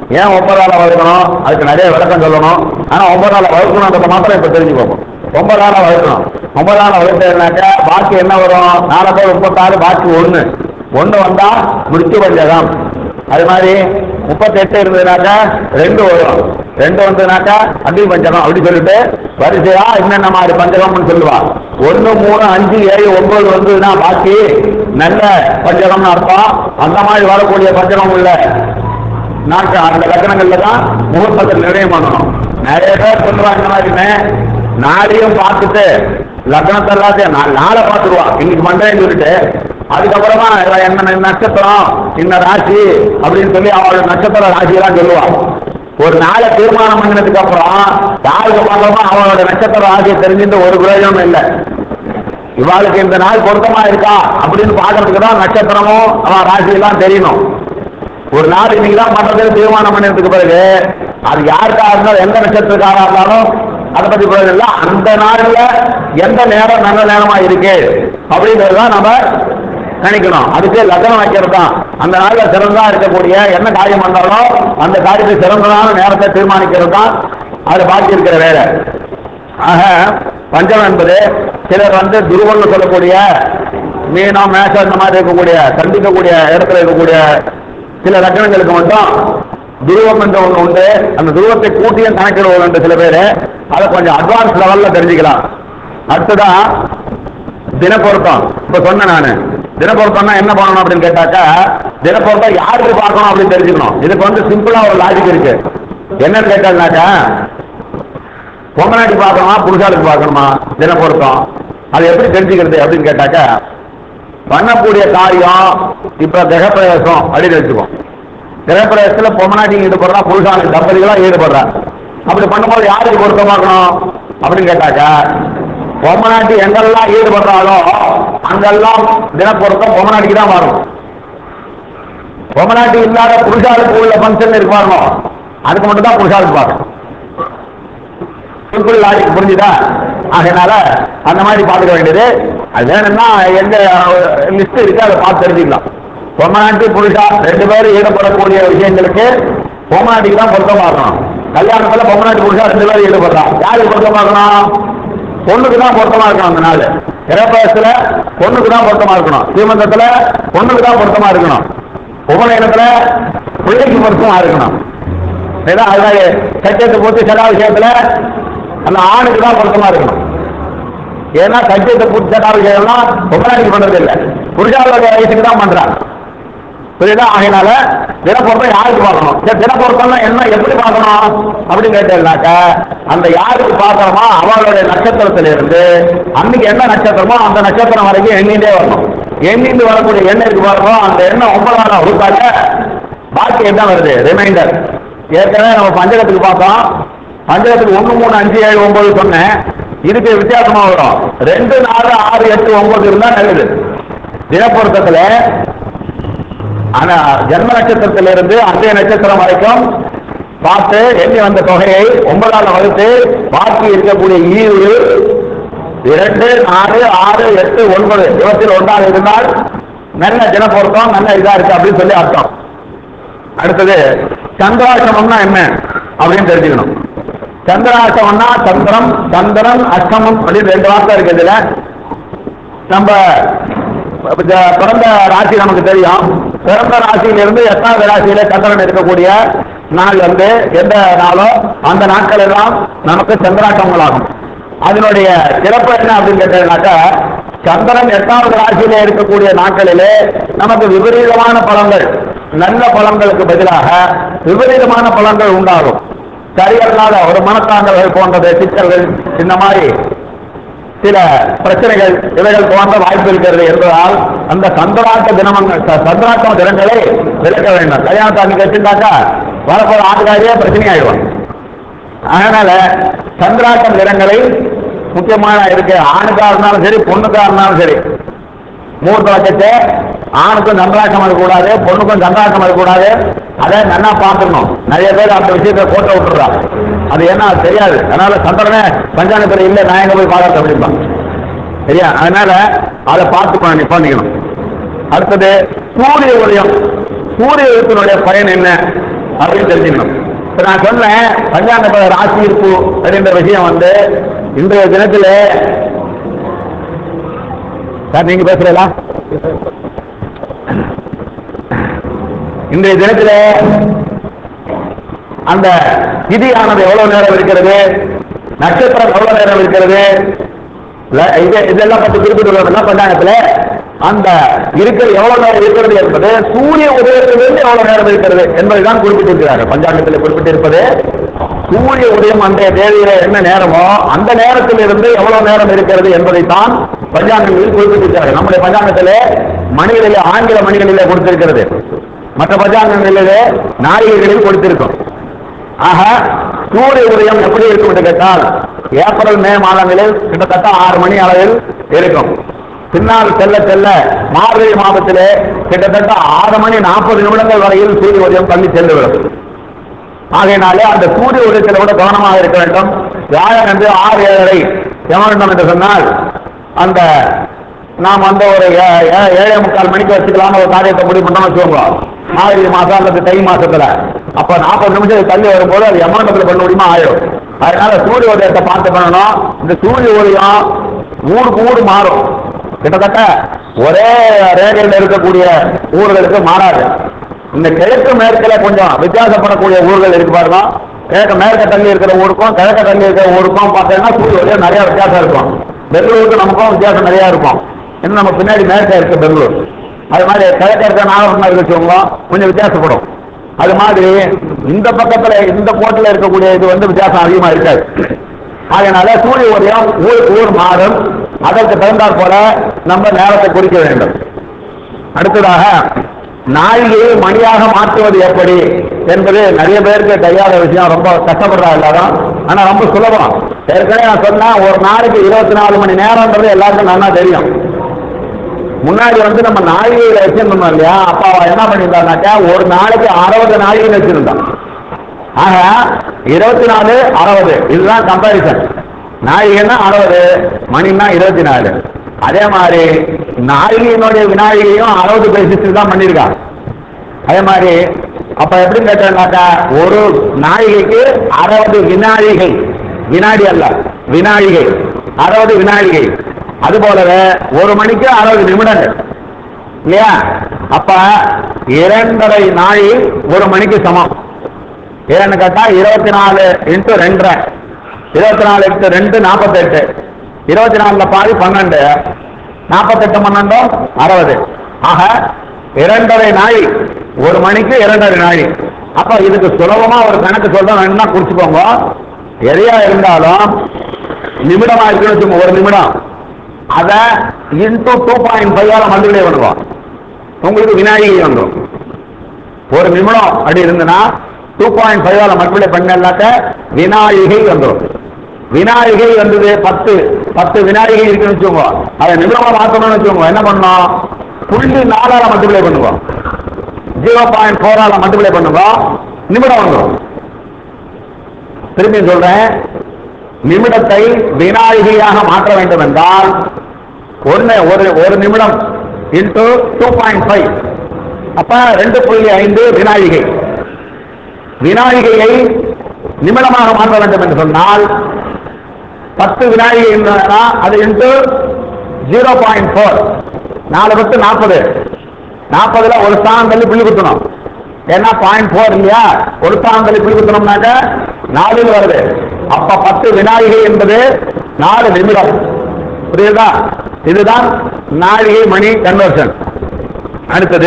ஏன் ஒன்பதால வகுக்கணும் அதுக்கு நிறைய விளக்கம் சொல்லணும் ஆனா ஒன்பதால வகுக்கணுன்றத மாத்திரம் இப்ப தெரிஞ்சுக்கோங்க ஒன்பதால வகுக்கணும் ஒன்பதால வகுத்ததுனாக்கா பாக்கி என்ன வரும் நாலு பேர் முப்பத்தாறு பாக்கி ஒண்ணு ஒண்ணு வந்தா முடிச்சு பஞ்சகம் அது மாதிரி முப்பத்தெட்டு இருந்ததுனாக்கா ரெண்டு வரும் ரெண்டு வந்ததுனாக்கா அடி பஞ்சகம் அப்படி சொல்லிட்டு வரிசையா என்னென்ன மாதிரி பஞ்சகம்னு சொல்லுவா ஒண்ணு மூணு அஞ்சு ஏழு ஒன்பது வந்ததுன்னா பாக்கி நல்ல பஞ்சகம்னு அர்த்தம் அந்த மாதிரி வரக்கூடிய பஞ்சகம் உள்ள நாட்கள் அந்த லக்னங்கள்ல தான் முகூர்த்தத்தை நிர்ணயம் பண்ணணும் நிறைய பேர் சொல்லுவாங்க இந்த மாதிரின்னு நாளையும் பார்த்துட்டு லக்னத்தை எல்லாத்தையும் நா- நாளை பார்த்துருவா இன்னைக்கு பண்றேன்னு சொல்லிட்டு அதுக்கப்புறமா இவ என்ன நட்சத்திரம் இந்த ராசி அப்படின்னு சொல்லி அவளோட நட்சத்திர ராசியெல்லாம் சொல்லுவா ஒரு நாளை தீர்மானம் பண்ணினதுக்கு அப்புறம் யாருக்கு பார்க்கறோமோ அவளோட நட்சத்திர ராசியை தெரிஞ்சுட்டு ஒரு பிரயோஜனம் இல்லை இவாளுக்கு இந்த நாள் பொருத்தமா இருக்கா அப்படின்னு பாக்குறதுக்கு தான் நட்சத்திரமும் அவன் ராசியெல்லாம் தெரியணும் ஒரு நாள் இன்னைக்கு தான் பண்றது தீர்மானம் பண்ணதுக்கு பிறகு அது யாருக்கா இருந்தாலும் எந்த நட்சத்திரக்காரா இருந்தாலும் அதை பத்தி பிறகு இல்லை அந்த நாள்ல எந்த நேரம் நல்ல நேரமா இருக்கு அப்படிங்கிறது தான் நம்ம நினைக்கணும் அதுக்கு லக்னம் வைக்கிறது தான் அந்த நாள்ல சிறந்தா இருக்கக்கூடிய என்ன காரியம் பண்ணாலும் அந்த காரியத்தை சிறந்ததான நேரத்தை தீர்மானிக்கிறது தான் அதுல பாக்கி இருக்கிற வேலை ஆக பஞ்சம் என்பது சிலர் வந்து துருவம்னு சொல்லக்கூடிய மீனம் மேஷம் இந்த மாதிரி இருக்கக்கூடிய சந்திக்கக்கூடிய இடத்துல இருக்கக்கூடிய சில லக்னங்களுக்கு மட்டும் துருவம் என்ற ஒன்று உண்டு அந்த துருவத்தை கூட்டியும் கணக்கிடுவோம் என்று சில பேர் அதை கொஞ்சம் அட்வான்ஸ் லெவல்ல தெரிஞ்சுக்கலாம் அடுத்ததா தினப்பொருத்தம் இப்ப சொன்னேன் நானு தினப்பொருத்தம்னா என்ன பண்ணணும் அப்படின்னு கேட்டாக்கா தினப்பொருத்தம் யாருக்கு பார்க்கணும் அப்படின்னு தெரிஞ்சுக்கணும் இதுக்கு வந்து சிம்பிளா ஒரு லாஜிக் இருக்கு என்னன்னு கேட்டாங்கனாக்கா பொங்கநாட்டி பார்க்கணுமா புருஷாளுக்கு பார்க்கணுமா தினப்பொருத்தம் அது எப்படி தெரிஞ்சுக்கிறது அப்படின்னு கேட்டாக்கா பண்ணக்கூடிய காரியம் இப்ப கிரகப்பிரவேசம் அப்படின்னு வச்சுக்கோம் கிரகப்பிரவேசத்துல பொம்மநாட்டி ஈடுபடுறா புருஷாளுக்கு தம்பதிகளா ஈடுபடுறா அப்படி பண்ணும்போது யாருக்கு பொருத்தம் பார்க்கணும் அப்படின்னு கேட்டாக்கா பொம்மநாட்டி எங்கெல்லாம் ஈடுபடுறாளோ அங்கெல்லாம் தினப்பொருத்தம் பொம்மநாட்டிக்கு தான் மாறும் பொம்மநாட்டி இல்லாத புருஷாளுக்கு உள்ள ஃபங்க்ஷன் இருக்கு பாருங்க அதுக்கு மட்டும் தான் புருஷாளுக்கு பார்க்கணும் சிம்பிள் லாஜிக் புரிஞ்சுதா அதனால அந்த மாதிரி பார்த்துக்க வேண்டியது அது வேணும்னா எங்க லிஸ்ட் இருக்கு அதை பார்த்து தெரிஞ்சுக்கலாம் பொம்மநாட்டி புருஷா ரெண்டு பேரும் ஈடுபடக்கூடிய விஷயங்களுக்கு பொம்மநாட்டிக்கு தான் பொருத்தம் பார்க்கணும் கல்யாணத்துல பொம்மநாட்டி புருஷா ரெண்டு பேரும் ஈடுபடுறான் யாருக்கு பொருத்தம் பார்க்கணும் பொண்ணுக்கு தான் பொருத்தமா இருக்கணும் அந்த நாள் இறப்பயத்துல பொண்ணுக்கு தான் பொருத்தமா இருக்கணும் சீமந்தத்துல பொண்ணுக்கு தான் பொருத்தமா இருக்கணும் உபநயனத்துல பிள்ளைக்கு பொருத்தமா இருக்கணும் ஏதா அதனால சத்தியத்தை போட்டு சதா விஷயத்துல அந்த ஆணுக்கு தான் பொருத்தமா இருக்கணும் ஏன்னா சத்தியத்தை போட்டு சதா விஷயம்லாம் பொம்மநாட்டிக்கு பண்றது இல்லை புருஷாவோட வயசுக்கு தான் பண்றான் புரியுதா ஆகையினால தினப்பொருத்தம் யாருக்கு பார்க்கணும் இந்த தினப்பொருத்தம்னா என்ன எப்படி பார்க்கணும் அப்படின்னு கேட்டீங்கன்னாக்க அந்த யாருக்கு பார்க்கறோமோ அவளுடைய நட்சத்திரத்துல இருந்து அன்னைக்கு என்ன நட்சத்திரமோ அந்த நட்சத்திரம் வரைக்கும் எண்ணிட்டே வரணும் எண்ணிட்டு வரக்கூடிய எண்ணெய் இருக்கு பாருங்க அந்த எண்ணெய் ஒன்பதாம் வகுப்பாக்க பாக்கி என்ன வருது ரிமைண்டர் ஏற்கனவே நம்ம பஞ்சகத்துக்கு பார்த்தோம் பஞ்சகத்துக்கு ஒண்ணு மூணு அஞ்சு ஏழு ஒன்பது சொன்னேன் இதுக்கு வித்தியாசமா வரும் ரெண்டு நாலு ஆறு எட்டு ஒன்பது இருந்தா நல்லது தினப்பொருத்தத்துல ஆனா ஜென்ம நட்சத்திரத்திலிருந்து அன்றைய நட்சத்திரம் வரைக்கும் பார்த்து எண்ணி வந்த தொகையை ஒன்பதாம் வகுத்து பாக்கி இருக்கக்கூடிய ஈவு இரண்டு நாலு ஆறு எட்டு ஒன்பது இவற்றில் ஒன்றாக இருந்தால் நல்ல தினப்பொருத்தம் நல்ல இதா இருக்கு அப்படின்னு சொல்லி அர்த்தம் அடுத்தது சந்திராசிரமம்னா என்ன அப்படின்னு தெரிஞ்சுக்கணும் சந்திராசிரமம்னா சந்திரம் சந்திரன் அஷ்டமம் அப்படின்னு ரெண்டு வார்த்தை இருக்கு இதுல நம்ம இந்த பிறந்த ராசி நமக்கு தெரியும் பிறந்த ராசியிலிருந்து எட்டாவது ராசியில சந்திரன் இருக்கக்கூடிய நாள் வந்து எந்த நாளோ அந்த நாட்கள் எல்லாம் நமக்கு சந்திராட்டங்களாகும் அதனுடைய சிறப்பு என்ன அப்படின்னு கேட்டீங்கன்னாக்கா சந்திரன் எட்டாவது ராசியில இருக்கக்கூடிய நாட்களிலே நமக்கு விபரீதமான பலன்கள் நல்ல பலன்களுக்கு பதிலாக விபரீதமான பலன்கள் உண்டாகும் சரியல்லாத ஒரு மனத்தாங்கல்கள் போன்றது சிக்கல்கள் இந்த மாதிரி சில பிரச்சனைகள் இவைகள் தோன்ற வாய்ப்பு இருக்கிறது என்பதால் அந்த சந்திராட்ட தினமங்கள் ச- சந்திராட்டம் தினங்களை விளக்க வேண்டும் கல்யாணத்தை அன்னைக்கு வச்சிருந்தாக்கா வரப்போற ஆட்டுக்காரியே பிரச்சனை ஆயிடுவான் அதனால சந்திராட்டம் தினங்களை முக்கியமான இருக்கு ஆணுக்கா இருந்தாலும் சரி பொண்ணுக்கா இருந்தாலும் சரி மூர்த்த வச்சத்தை ஆணுக்கும் சந்திராட்டம் இருக்கக்கூடாது பொண்ணுக்கும் சந்திராட்டம் இருக்கக்கூடாது அதை நல்லா பார்த்துக்கணும் நிறைய பேர் அந்த விஷயத்தை போட்ட விட்டுறா அது என்ன அது தெரியாது அதனால சந்திரனே பஞ்சாங்கத்தில் இல்லை நான் எங்க போய் பார்க்கறது அப்படிம்பான் சரியா அதனால அதை பார்த்து நீ பண்ணிக்கணும் அடுத்தது சூரிய உதயம் சூரிய உதயத்தினுடைய பயன் என்ன அப்படின்னு தெரிஞ்சுக்கணும் இப்ப நான் சொன்னேன் பஞ்சாங்க ராசி இருப்பு அப்படின்ற விஷயம் வந்து இன்றைய தினத்துல சார் நீங்க பேசுறீங்களா இன்றைய தினத்துல அந்த திதியானது எவ்வளவு நேரம் இருக்கிறது நட்சத்திரம் எவ்வளவு நேரம் இருக்கிறது ல- இது- இதெல்லாம் பத்தி குறிப்பிட்டுள்ள பஞ்சாங்கத்துல அந்த இருக்கிற எவ்வளவு நேரம் இருக்கிறது என்பது சூரிய உதயத்திலிருந்து எவ்வளவு நேரம் இருக்கிறது என்பதுதான் குறிப்பிட்டிருக்கிறார்கள் பஞ்சாங்கத்தில் குறிப்பிட்டிருப்பது சூரிய உதயம் அன்றைய தேதியில என்ன நேரமோ அந்த நேரத்தில் இருந்து எவ்வளவு நேரம் இருக்கிறது என்பதைத்தான் பஞ்சாங்கங்களில் குறிப்பிட்டிருக்கிறார்கள் நம்முடைய பஞ்சாங்கத்திலே மணிகளிலே ஆங்கில மணிகளிலே கொடுத்திருக்கிறது மற்ற பஞ்சாங்கங்களிலே நாளிகைகளில் கொடுத்திருக்கும் ஆக சூரிய உதயம் எப்படி இருக்கும் என்று கேட்டால் ஏப்ரல் மே மாதங்களில் கிட்டத்தட்ட ஆறு மணி அளவில் இருக்கும் பின்னால் செல்ல செல்ல மார்கழி மாதத்திலே கிட்டத்தட்ட ஆறு மணி நாற்பது நிமிடங்கள் வரையில் சூரிய உதயம் தள்ளி சென்றுவிடும் ஆகையினாலே அந்த சூரிய உதயத்தில் கூட கவனமாக இருக்க வேண்டும் வியாழன் என்று ஆறு ஏழரை எம என்று சொன்னால் அந்த நாம் வந்து ஒரு ஏ- ஏ- ஏழே முக்கால் மணிக்கு வச்சுக்கலாம்னு ஒரு காரியத்தை முடிவு பண்ணோம்னு வச்சுக்கோங்க மார்கழி மாசம் அல்லது தை மாசத்துல அப்ப நாற்பது நிமிஷம் தள்ளி வரும்போது அது எமௌண்டத்தில் பண்ண முடியுமா ஆயிடும் அதனால சூரிய உதயத்தை பார்த்து பண்ணணும் இந்த சூரிய உதயம் ஊருக்கு ஊர் மாறும் கிட்டத்தட்ட ஒரே ரேகையில் இருக்கக்கூடிய ஊர்களுக்கு மாறாது இந்த கிழக்கு மேற்குல கொஞ்சம் வித்தியாசப்படக்கூடிய ஊர்கள் இருக்கு பாருங்க கிழக்கு மேற்க தள்ளி இருக்கிற ஊருக்கும் கிழக்க தள்ளி இருக்கிற ஊருக்கும் பார்த்தீங்கன்னா சூரிய உதயம் நிறைய வித்தியாசம் இருக்கும் பெங்களூருக்கு நமக்கும் வித்தியாசம் நிறைய இருக்கும் இன்னும் நம்ம பின்னாடி மேற்க இருக்கு பெங்களூர் அது மாதிரி கிழக்க இருக்க நாகப்பட்டினம் வச்சுக்கோங்க கொஞ்சம் வித்தியாசப்படும் அது மாதிரி இந்த பக்கத்துல இந்த கோட்டில் இருக்கக்கூடிய இது வந்து வித்தியாசம் அதிகமா இருக்காது அதனால சூரிய உதயம் ஊருக்கு ஊர் மாறும் அதற்கு தகுந்தாற் போல நம்ம நேரத்தை குறிக்க வேண்டும் அடுத்ததாக நாழிகையை மணியாக மாற்றுவது எப்படி என்பது நிறைய பேருக்கு தெரியாத விஷயம் ரொம்ப கஷ்டப்படுறா எல்லாரும் ஆனா ரொம்ப சுலபம் ஏற்கனவே நான் சொன்னேன் ஒரு நாளைக்கு இருபத்தி நாலு மணி நேரம்ன்றது எல்லாருக்கும் நல்லா தெரியும் முன்னாடி வந்து நம்ம நாழிகையில வச்சிருந்தோம் இல்லையா அப்பா அவன் என்ன பண்ணியிருந்தாருனாக்கா ஒரு நாளைக்கு அறுபது நாழிகை வச்சிருந்தான் ஆக இருபத்தி நாலு அறுபது இதுதான் கம்பாரிசன் நாழிகைன்னா அறுபது மணின்னா இருபத்தி நாலு அதே மாதிரி நாழிகையினுடைய வினாழிகையும் அறுபது பேசிட்டு தான் பண்ணியிருக்கான் அதே மாதிரி அப்ப எப்படி கேட்டோம்னாக்கா ஒரு நாழிகைக்கு அறுபது வினாழிகை வினாடி அல்ல வினாழிகை அறுபது வினாழிகை அது போலவே ஒரு மணிக்கு அறுபது நிமிடங்கள் இல்லையா அப்ப இரண்டரை நாழி ஒரு மணிக்கு சமம் ஏன்னு கேட்டா இருபத்தி நாலு இன்ட்டு ரெண்டரை இருபத்தி நாலு இன்ட்டு ரெண்டு நாற்பத்தெட்டு இருபத்தி நாலுல பாதி பன்னெண்டு நாற்பத்தெட்டு பன்னெண்டு அறுபது ஆக இரண்டரை நாழி ஒரு மணிக்கு இரண்டரை நாழி அப்ப இதுக்கு சுலபமா ஒரு கணக்கு சொல்ல வேணும்னா குறிச்சுக்கோங்க எதையா இருந்தாலும் நிமிடமா இருக்குன்னு வச்சுக்கோங்க ஒரு நிமிடம் அதை into two point five multiply பண்ணுவோம் உங்களுக்கு வினாடிகை வந்துடும் ஒரு நிமிடம் அப்படி இருந்ததுன்னா டூ பாயிண்ட் ஃபைவ் மல்டிப்ளை பண்ணாக்க வினாழிகை வந்துடும் வினாழிகை வந்தது பத்து பத்து வினாழிகை இருக்குன்னு வச்சுக்கோங்க அதை நிமிடமா மாற்றணும்னு வச்சுக்கோங்க என்ன பண்ணோம் புள்ளி நாலால மல்டிப்ளை பண்ணுவோம் ஜீரோ பாயிண்ட் ஃபோரால மல்டிப்ளை பண்ணுவோம் நிமிடம் வந்துடும் திரும்பி சொல்றேன் நிமிடத்தை வினாழிகையாக மாற்ற வேண்டும் என்றால் ஒன்னு ஒரு ஒரு நிமிடம் இன்டூ டூ பாயிண்ட் ஃபைவ் அப்ப ரெண்டு புள்ளி ஐந்து வினாழிகை வினாழிகையை நிமிடமாக மாற்ற வேண்டும் என்று சொன்னால் பத்து வினாழிகை இருந்ததுன்னா அது இன்ட்டு ஜீரோ பாயிண்ட் ஃபோர் நாலு பத்து நாற்பது நாற்பதுல ஒரு ஸ்தானம் தள்ளி புள்ளி குத்தணும் ஏன்னா பாயிண்ட் ஃபோர் இல்லையா ஒரு ஸ்தானம் தள்ளி புள்ளி குத்தணும்னாக்க நாலில் வருது அப்ப பத்து வினாழிகை என்பது நாலு நிமிடம் புரியுதா இதுதான் நாழிகை மணி கன்வர்ஷன் அடுத்தது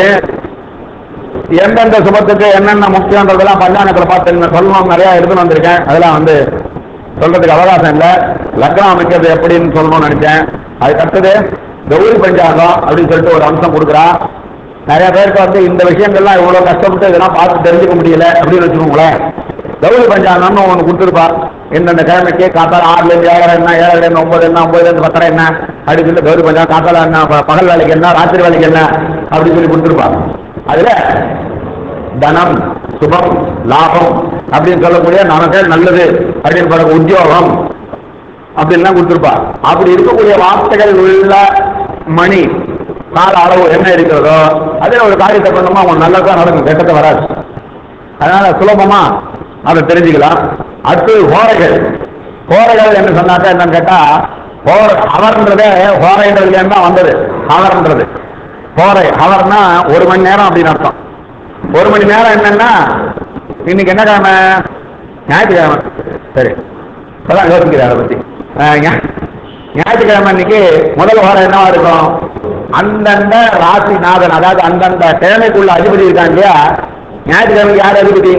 எந்தெந்த சுபத்துக்கு என்னென்ன முக்கியன்றதெல்லாம் பஞ்சாங்கத்தில் பார்த்து சொல்லணும் நிறைய எடுத்துன்னு வந்திருக்கேன் அதெல்லாம் வந்து சொல்றதுக்கு அவகாசம் இல்லை லக்னம் அமைக்கிறது எப்படின்னு சொல்லணும்னு நினைச்சேன் அதுக்கு அடுத்தது கௌரி பஞ்சாங்கம் அப்படின்னு சொல்லிட்டு ஒரு அம்சம் கொடுக்குறா நிறைய பேருக்கு வந்து இந்த விஷயங்கள்லாம் இவ்வளவு கஷ்டப்பட்டு இதெல்லாம் பார்த்து தெரிஞ்சுக்க முடியல அப்படின்னு வச்சுக்கோங்களேன் கௌரி பஞ்சாங்கம்னு ஒன்று கொடுத்துருப்பா இந்தந்த கிழமைக்கு காத்தால ஆறுல இருந்து ஏழரை என்ன ஏழரை என்ன ஒன்பது என்ன ஒன்பதுல இருந்து பத்தரை என்ன அப்படின்னு சொல்லி கௌரி பஞ்சாங்கம் காத்தால என்ன ப- பகல் வேலைக்கு என்ன ராத்திரி வேலைக்கு என்ன அப்படின்னு சொல்லி கொடுத்துருப்பா அதுல தனம் சுபம் லாபம் அப்படின்னு சொல்லக்கூடிய நமக்கு நல்லது அப்படின்னு சொல்ற உத்தியோகம் அப்படின்லாம் கொடுத்துருப்பா அப்படி இருக்கக்கூடிய வார்த்தைகள் உள்ள மணி கால அளவு என்ன இருக்கிறதோ அதே ஒரு காரியத்தை பண்ணோமா அவன் நல்லதா நடக்கும் கெட்டதை வராது அதனால சுலபமா அதை தெரிஞ்சுக்கலாம் அடுத்து ஹோரைகள் ஹோரைகள் என்று சொன்னாக்கா என்னன்னு கேட்டா ஹோர ஹவர்ன்றதே ஹோரைன்றதுல தான் வந்தது ஹவர்ன்றது ஹோரை ஹவர்னா ஒரு மணி நேரம் அப்படின்னு அர்த்தம் ஒரு மணி நேரம் என்னன்னா இன்னைக்கு என்ன கிழமை ஞாயிற்றுக்கிழமை சரி இப்பதான் யோசிக்கிறேன் அதை பத்தி அஹ் ஞா- ஞாயிற்றுக்கிழமை அன்னைக்கு முதல் வாரம் என்னவா இருக்கும் அந்தந்த ராசிநாதன் அதாவது அந்தந்த கிழமைக்குள்ள அதிபதி இருக்காங்க இல்லையா ஞாயிற்றுக்கிழமைக்கு யார் அதிபதி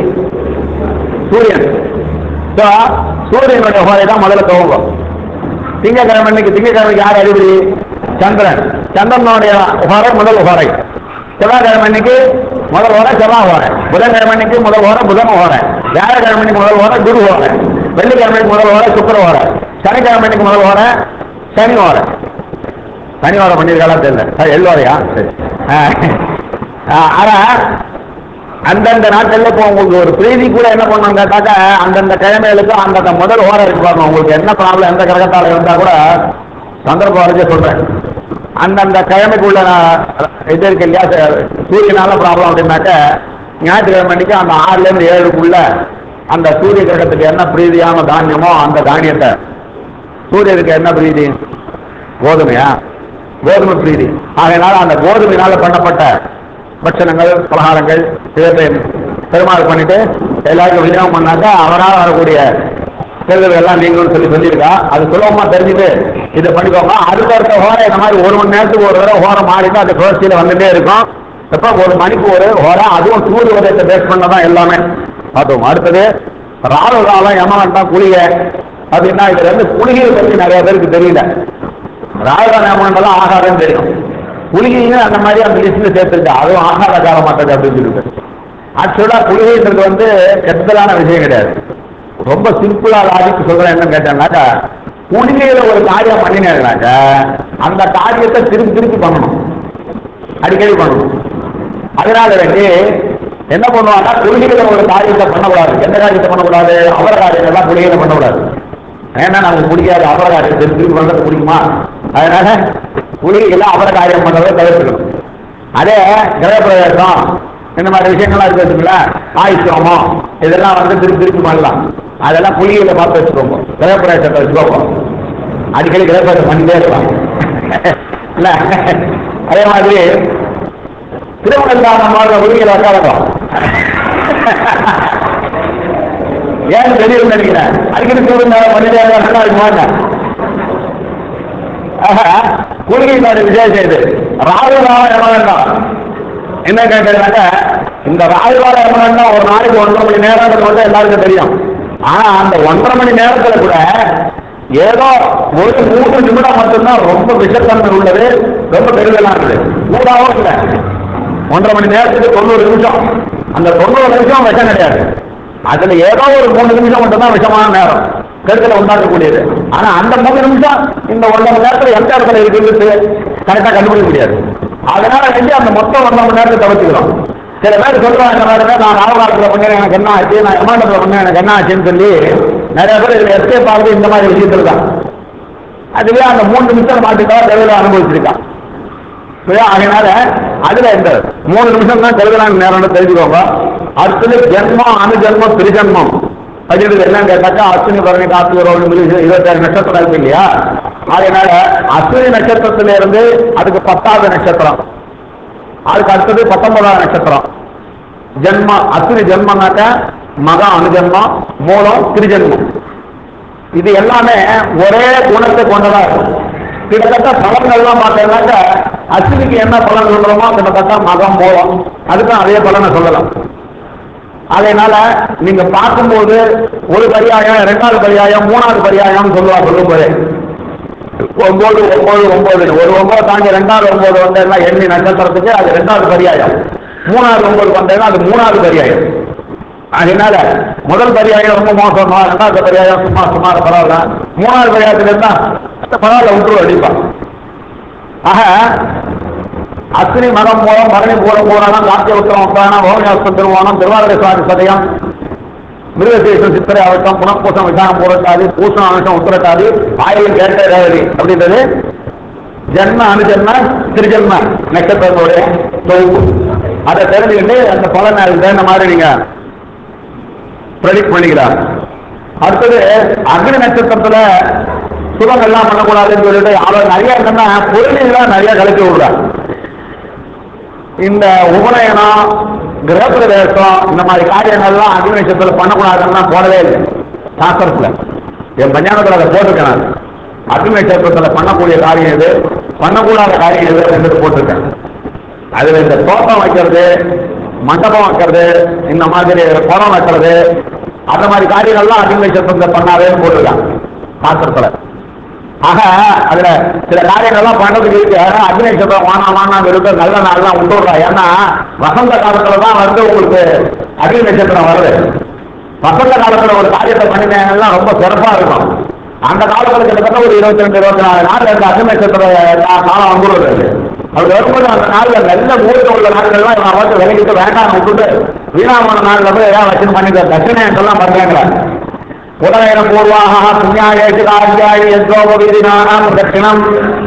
சூரியன் So, சூரியனுடைய ஹோரை தான் முதல்ல துவங்கும் திங்கக்கிழமை அன்னைக்கு திங்கக்கிழமைக்கு யார் அதிபதி சந்திரன் சந்திரனுடைய ஹோரை முதல் ஹோரை செவ்வாய்க்கிழமை அன்னைக்கு முதல் ஹோரை செவ்வாய் ஹோரை புதன்கிழமை அன்னைக்கு முதல் ஹோரை புதன் ஹோரை வியாழக்கிழமை அன்னைக்கு முதல் ஹோரை குரு ஹோரை வெள்ளிக்கிழமைக்கு முதல் ஹோரை சுக்கிர ஹோரை சனிக்கிழமை அன்னைக்கு முதல் ஹோரை சனி ஹோரை சனி ஹோரை பண்ணியிருக்காளா தெரியல சரி, எல்லோரையா சரி ஆஹ். ஆஹ், ஆனா அந்தந்த நாட்கள்ல இப்போ உங்களுக்கு ஒரு பிரீதி கூட என்ன பண்ணணும் கேட்டாக்க அந்தந்த கிழமைகளுக்கு அந்தந்த முதல் ஓரம் இருக்கு பாருங்க உங்களுக்கு என்ன ப்ராப்ளம் எந்த கிரகத்தால இருந்தா கூட சந்தர்ப்பம் வரைக்கும் சொல்றேன் அந்தந்த கிழமைக்குள்ள நான் இது இருக்கு இல்லையா ச- சூரியனால ப்ராப்ளம் அப்படின்னாக்க ஞாயிற்றுக்கிழமை அன்னைக்கு அந்த ஆறுல இருந்து ஏழுக்குள்ள அந்த சூரிய கிரகத்துக்கு என்ன பிரீதியான தானியமோ அந்த தானியத்தை சூரியனுக்கு என்ன பிரீதி கோதுமையா கோதுமை பிரீதி ஆகையினால அந்த கோதுமையினால பண்ணப்பட்ட பட்சணங்கள் பலகாரங்கள் இவற்றை பெருமாள் பண்ணிட்டு எல்லாருக்கும் விநியோகம் பண்ணாக்கா அவரால் வரக்கூடிய கேள்விகள் எல்லாம் நீங்களும் சொல்லி சொல்லியிருக்கா அது சுலபமா தெரிஞ்சுட்டு இதை பண்ணிக்கோங்க அதுக்கு அடுத்த ஹோரை இந்த மாதிரி ஒரு மணி நேரத்துக்கு ஒரு தடவை ஹோரை மாறிட்டு அது சுழற்சியில வந்துட்டே இருக்கும் எப்ப ஒரு மணிக்கு ஒரு ஹோரை அதுவும் சூரிய உதயத்தை பேஸ் பண்ணதான் எல்லாமே அதுவும் அடுத்தது ராகு காலம் யமகண்டா குளிகை அப்படின்னா இதுல இருந்து குளிகையை பற்றி நிறைய பேருக்கு தெரியல ராகுகால யமகண்டெல்லாம் ஆகாரம் தெரியும் குளிகையும் அந்த மாதிரி அந்த லிஸ்ட்ல சேர்த்துருக்கு அதுவும் ஆகாத காலம் மாட்டது அப்படின்னு சொல்லிட்டு ஆக்சுவலா குளிகைன்றது வந்து கெட்டலான விஷயம் கிடையாது ரொம்ப சிம்பிளா லாஜிக் சொல்றேன் என்னன்னு கேட்டேன்னாக்கா குளிகையில ஒரு காரியம் பண்ணினேன்னாக்க அந்த காரியத்தை திருப்பி திருப்பி பண்ணணும் அடிக்கடி பண்ணணும் அதனால வேண்டி என்ன பண்ணுவாங்கன்னா குளிகையில ஒரு காரியத்தை பண்ணக்கூடாது எந்த காரியத்தை பண்ணக்கூடாது அவர காரியங்கள்லாம் குளிகையில பண்ணக்கூடாது ஏன்னா நமக்கு பிடிக்காது அவர காரியம் திருப்பி திருப்பி பண்றது பிடிக்குமா அதனால குளிகையில அவர காரியம் பண்றதை தவிர்த்துக்கணும் அதே கிரகப்பிரவேசம் இந்த மாதிரி விஷயங்கள்லாம் இருக்கு வச்சுங்களா ஆயுஷ்யோமம் இதெல்லாம் வந்து திருப்பி திருப்பி பண்ணலாம் அதெல்லாம் குளிகையில பார்த்து வச்சுக்கோங்க கிரகப்பிரவேசத்தை வச்சுக்கோங்க அடிக்கடி கிரகப்பிரவேசம் பண்ணிட்டே இருக்கலாம் இல்ல அதே மாதிரி திருமணம் மாதிரி உரிமையில உட்காரணும் ஏன் தெரியும் நினைக்கிறேன் அடிக்கடி திருமணம் பண்ணிட்டே இருந்தா இருக்குமாங்க குளிகையினோட விசேஷம் இது ராகுகாலம் எம வேண்டாம் என்ன கேட்டதுனாக்க இந்த ராகுகாலம் எம வேண்டாம் ஒரு நாளைக்கு ஒன்றரை மணி நேரம் வந்து எல்லாருக்கும் தெரியும் ஆனா அந்த ஒன்றரை மணி நேரத்துல கூட ஏதோ ஒரு மூன்று நிமிடம் மட்டும்தான் ரொம்ப விஷத்தன்மை உள்ளது ரொம்ப பெருதலானது மூடாவும் இல்லை ஒன்றரை மணி நேரத்துக்கு தொண்ணூறு நிமிஷம் அந்த தொண்ணூறு நிமிஷம் விஷம் கிடையாது அதுல ஏதோ ஒரு மூணு நிமிஷம் மட்டும்தான் விஷமான நேரம் கருத்துல உண்டாக்கக்கூடியது ஆனா அந்த மூணு நிமிஷம் இந்த ஒன்றரை மணி நேரத்துல எந்த இடத்துல இருக்குன்னு கரெக்டா கண்டுபிடிக்க முடியாது அதனால வேண்டி அந்த மொத்தம் ஒன்றரை மணி நேரத்தை தவிர்த்துக்கிறோம் சில பேர் சொல்றாங்க இந்த மாதிரி நான் ராவகாலத்தில் பண்ணேன் எனக்கு என்ன ஆச்சு நான் எமாண்டத்தில் பண்ணேன் எனக்கு என்ன ஆச்சுன்னு சொல்லி நிறைய பேர் இதுல எஸ்கேப் ஆகுது இந்த மாதிரி விஷயத்துல தான் அதுவே அந்த மூணு நிமிஷம் மாட்டுக்காக தேவையில அனுபவிச்சிருக்கான் சரியா? அதனால அதுல இந்த மூணு நிமிஷம் தான் கருதலாங்க நேரம்னு தெரிஞ்சுக்கோங்க அடுத்தது ஜென்மம் அனுஜென்மம் திரிஜன்மம் அப்படின்றது என்னன்னு கேட்டாக்கா அஸ்வினி பரணி கார்த்திகை ரோடு மிருக இருபத்தாறு நட்சத்திரம் இருக்கு இல்லையா அதனால அஸ்வினி நட்சத்திரத்துல இருந்து அதுக்கு பத்தாவது நட்சத்திரம் அதுக்கு அடுத்தது பத்தொன்பதாவது நட்சத்திரம் ஜென்மம் அஸ்வினி ஜென்மம்னாக்க மகம் அனுஜென்மம் மூலம் திரிஜன்மம் இது எல்லாமே ஒரே குணத்தை கொண்டதா இருக்கும் கிட்டத்தட்ட பலன்கள்லாம் பார்த்தீங்கன்னாக்க அஸ்வினிக்கு என்ன பலன் சொல்றோமோ கிட்டத்தட்ட மகம் மூலம் அதுக்கும் அதே பலனை சொல்லலாம் அதனால நீங்க பார்க்கும்போது ஒரு பரியாயம் இரண்டாவது பரியாயம் மூணாவது பரியாயம் சொல்லுவா சொல்லும் போதே ஒன்பது ஒன்பது ஒன்பது ஒரு ஒன்பது தாண்டி ரெண்டாவது ஒன்பது வந்தேன்னா எண்ணி நட்சத்திரத்துக்கு அது ரெண்டாவது பரியாயம் மூணாவது ஒன்பது வந்தேன்னா அது மூணாவது பரியாயம் அதனால முதல் பரியாயம் ரொம்ப மோசம் ரெண்டாவது பரியாயம் சும்மா சுமார் பரவாயில்ல மூணாவது பரியாயத்துல இருந்தா பரவாயில்ல விட்டுரு அடிப்பான் ஆக அஸ்வினி மகம் மூலம் மரணி பூரம் பூரணம் கார்த்திய உத்தரம் உத்தானம் ஓகநாஸ்தம் திருவோணம் திருவாரூர சுவாமி சதயம் மிருகசேஷம் சித்திரை அவட்டம் புனப்பூசம் விசாகம் பூரட்டாதி பூசணம் அனுஷம் உத்தரட்டாதி ஆயிரம் கேட்ட ரேவதி அப்படின்றது ஜென்ம அனுஜென்ம திருஜென்ம நட்சத்திரங்களுடைய தொகுப்பு அதை தெரிஞ்சுக்கிட்டு அந்த பலனை அதுக்கு தகுந்த மாதிரி நீங்க ப்ரெடிக்ட் பண்ணிக்கிறார் அடுத்தது அக்னி நட்சத்திரத்துல சுபம் எல்லாம் பண்ணக்கூடாதுன்னு சொல்லிட்டு அவர் நிறைய என்னன்னா பொருளிலாம் நிறைய கலக்கி விடுறார் இந்த உபநயனம் கிரகப்பிரவேசம் இந்த மாதிரி காரியங்கள்லாம் அக்னி நட்சத்திரத்தில் பண்ணக்கூடாதுன்னா போடவே இல்லை சாஸ்திரத்துல என் பஞ்சாங்கத்தில் அதை போட்டிருக்கேன் நான் அக்னி நட்சத்திரத்தில் பண்ணக்கூடிய காரியம் எது பண்ணக்கூடாத காரியம் எது ரெண்டு போட்டிருக்கேன் அதுல இந்த தோட்டம் வைக்கிறது மண்டபம் வைக்கிறது இந்த மாதிரி குளம் வைக்கிறது அந்த மாதிரி காரியங்கள்லாம் அக்னி நட்சத்திரத்தில் பண்ணாதேன்னு போட்டிருக்காங்க சாஸ்திரத்துல ஆக அதுல சில காரியங்கள்லாம் பண்றதுக்கு இருக்கு ஆனா அக்னி நட்சத்திரம் வானா வானா இருக்கு நல்ல நாள்லாம் விட்டுடுறா ஏன்னா வசந்த காலத்துல தான் வந்து உங்களுக்கு அக்னி நட்சத்திரம் வருது வசந்த காலத்துல ஒரு காரியத்தை பண்ணினீங்கன்னா ரொம்ப சிறப்பா இருக்கும் அந்த காலத்துல கிட்டத்தட்ட ஒரு இருபத்தி ரெண்டு இருபத்தி நாலு நாள் அந்த அக்னி நட்சத்திர கா- காலம் வந்துடுறது அப்படி வரும்போது அந்த நாள்ல நல்ல முகூர்த்தம் உள்ள நாட்கள்லாம் இவன் வந்து விலகிட்டு வேண்டாம் விட்டுட்டு வீணாமான நாள்ல போய் ஏதாவது வச்சு பண்ணிட்டு தட்சிணம் பண்றாங்களா உதயன பூர்வாக புண்ணியாயேஷு காரியாயி யத்ரோபவீதினானாம் தட்சிணம்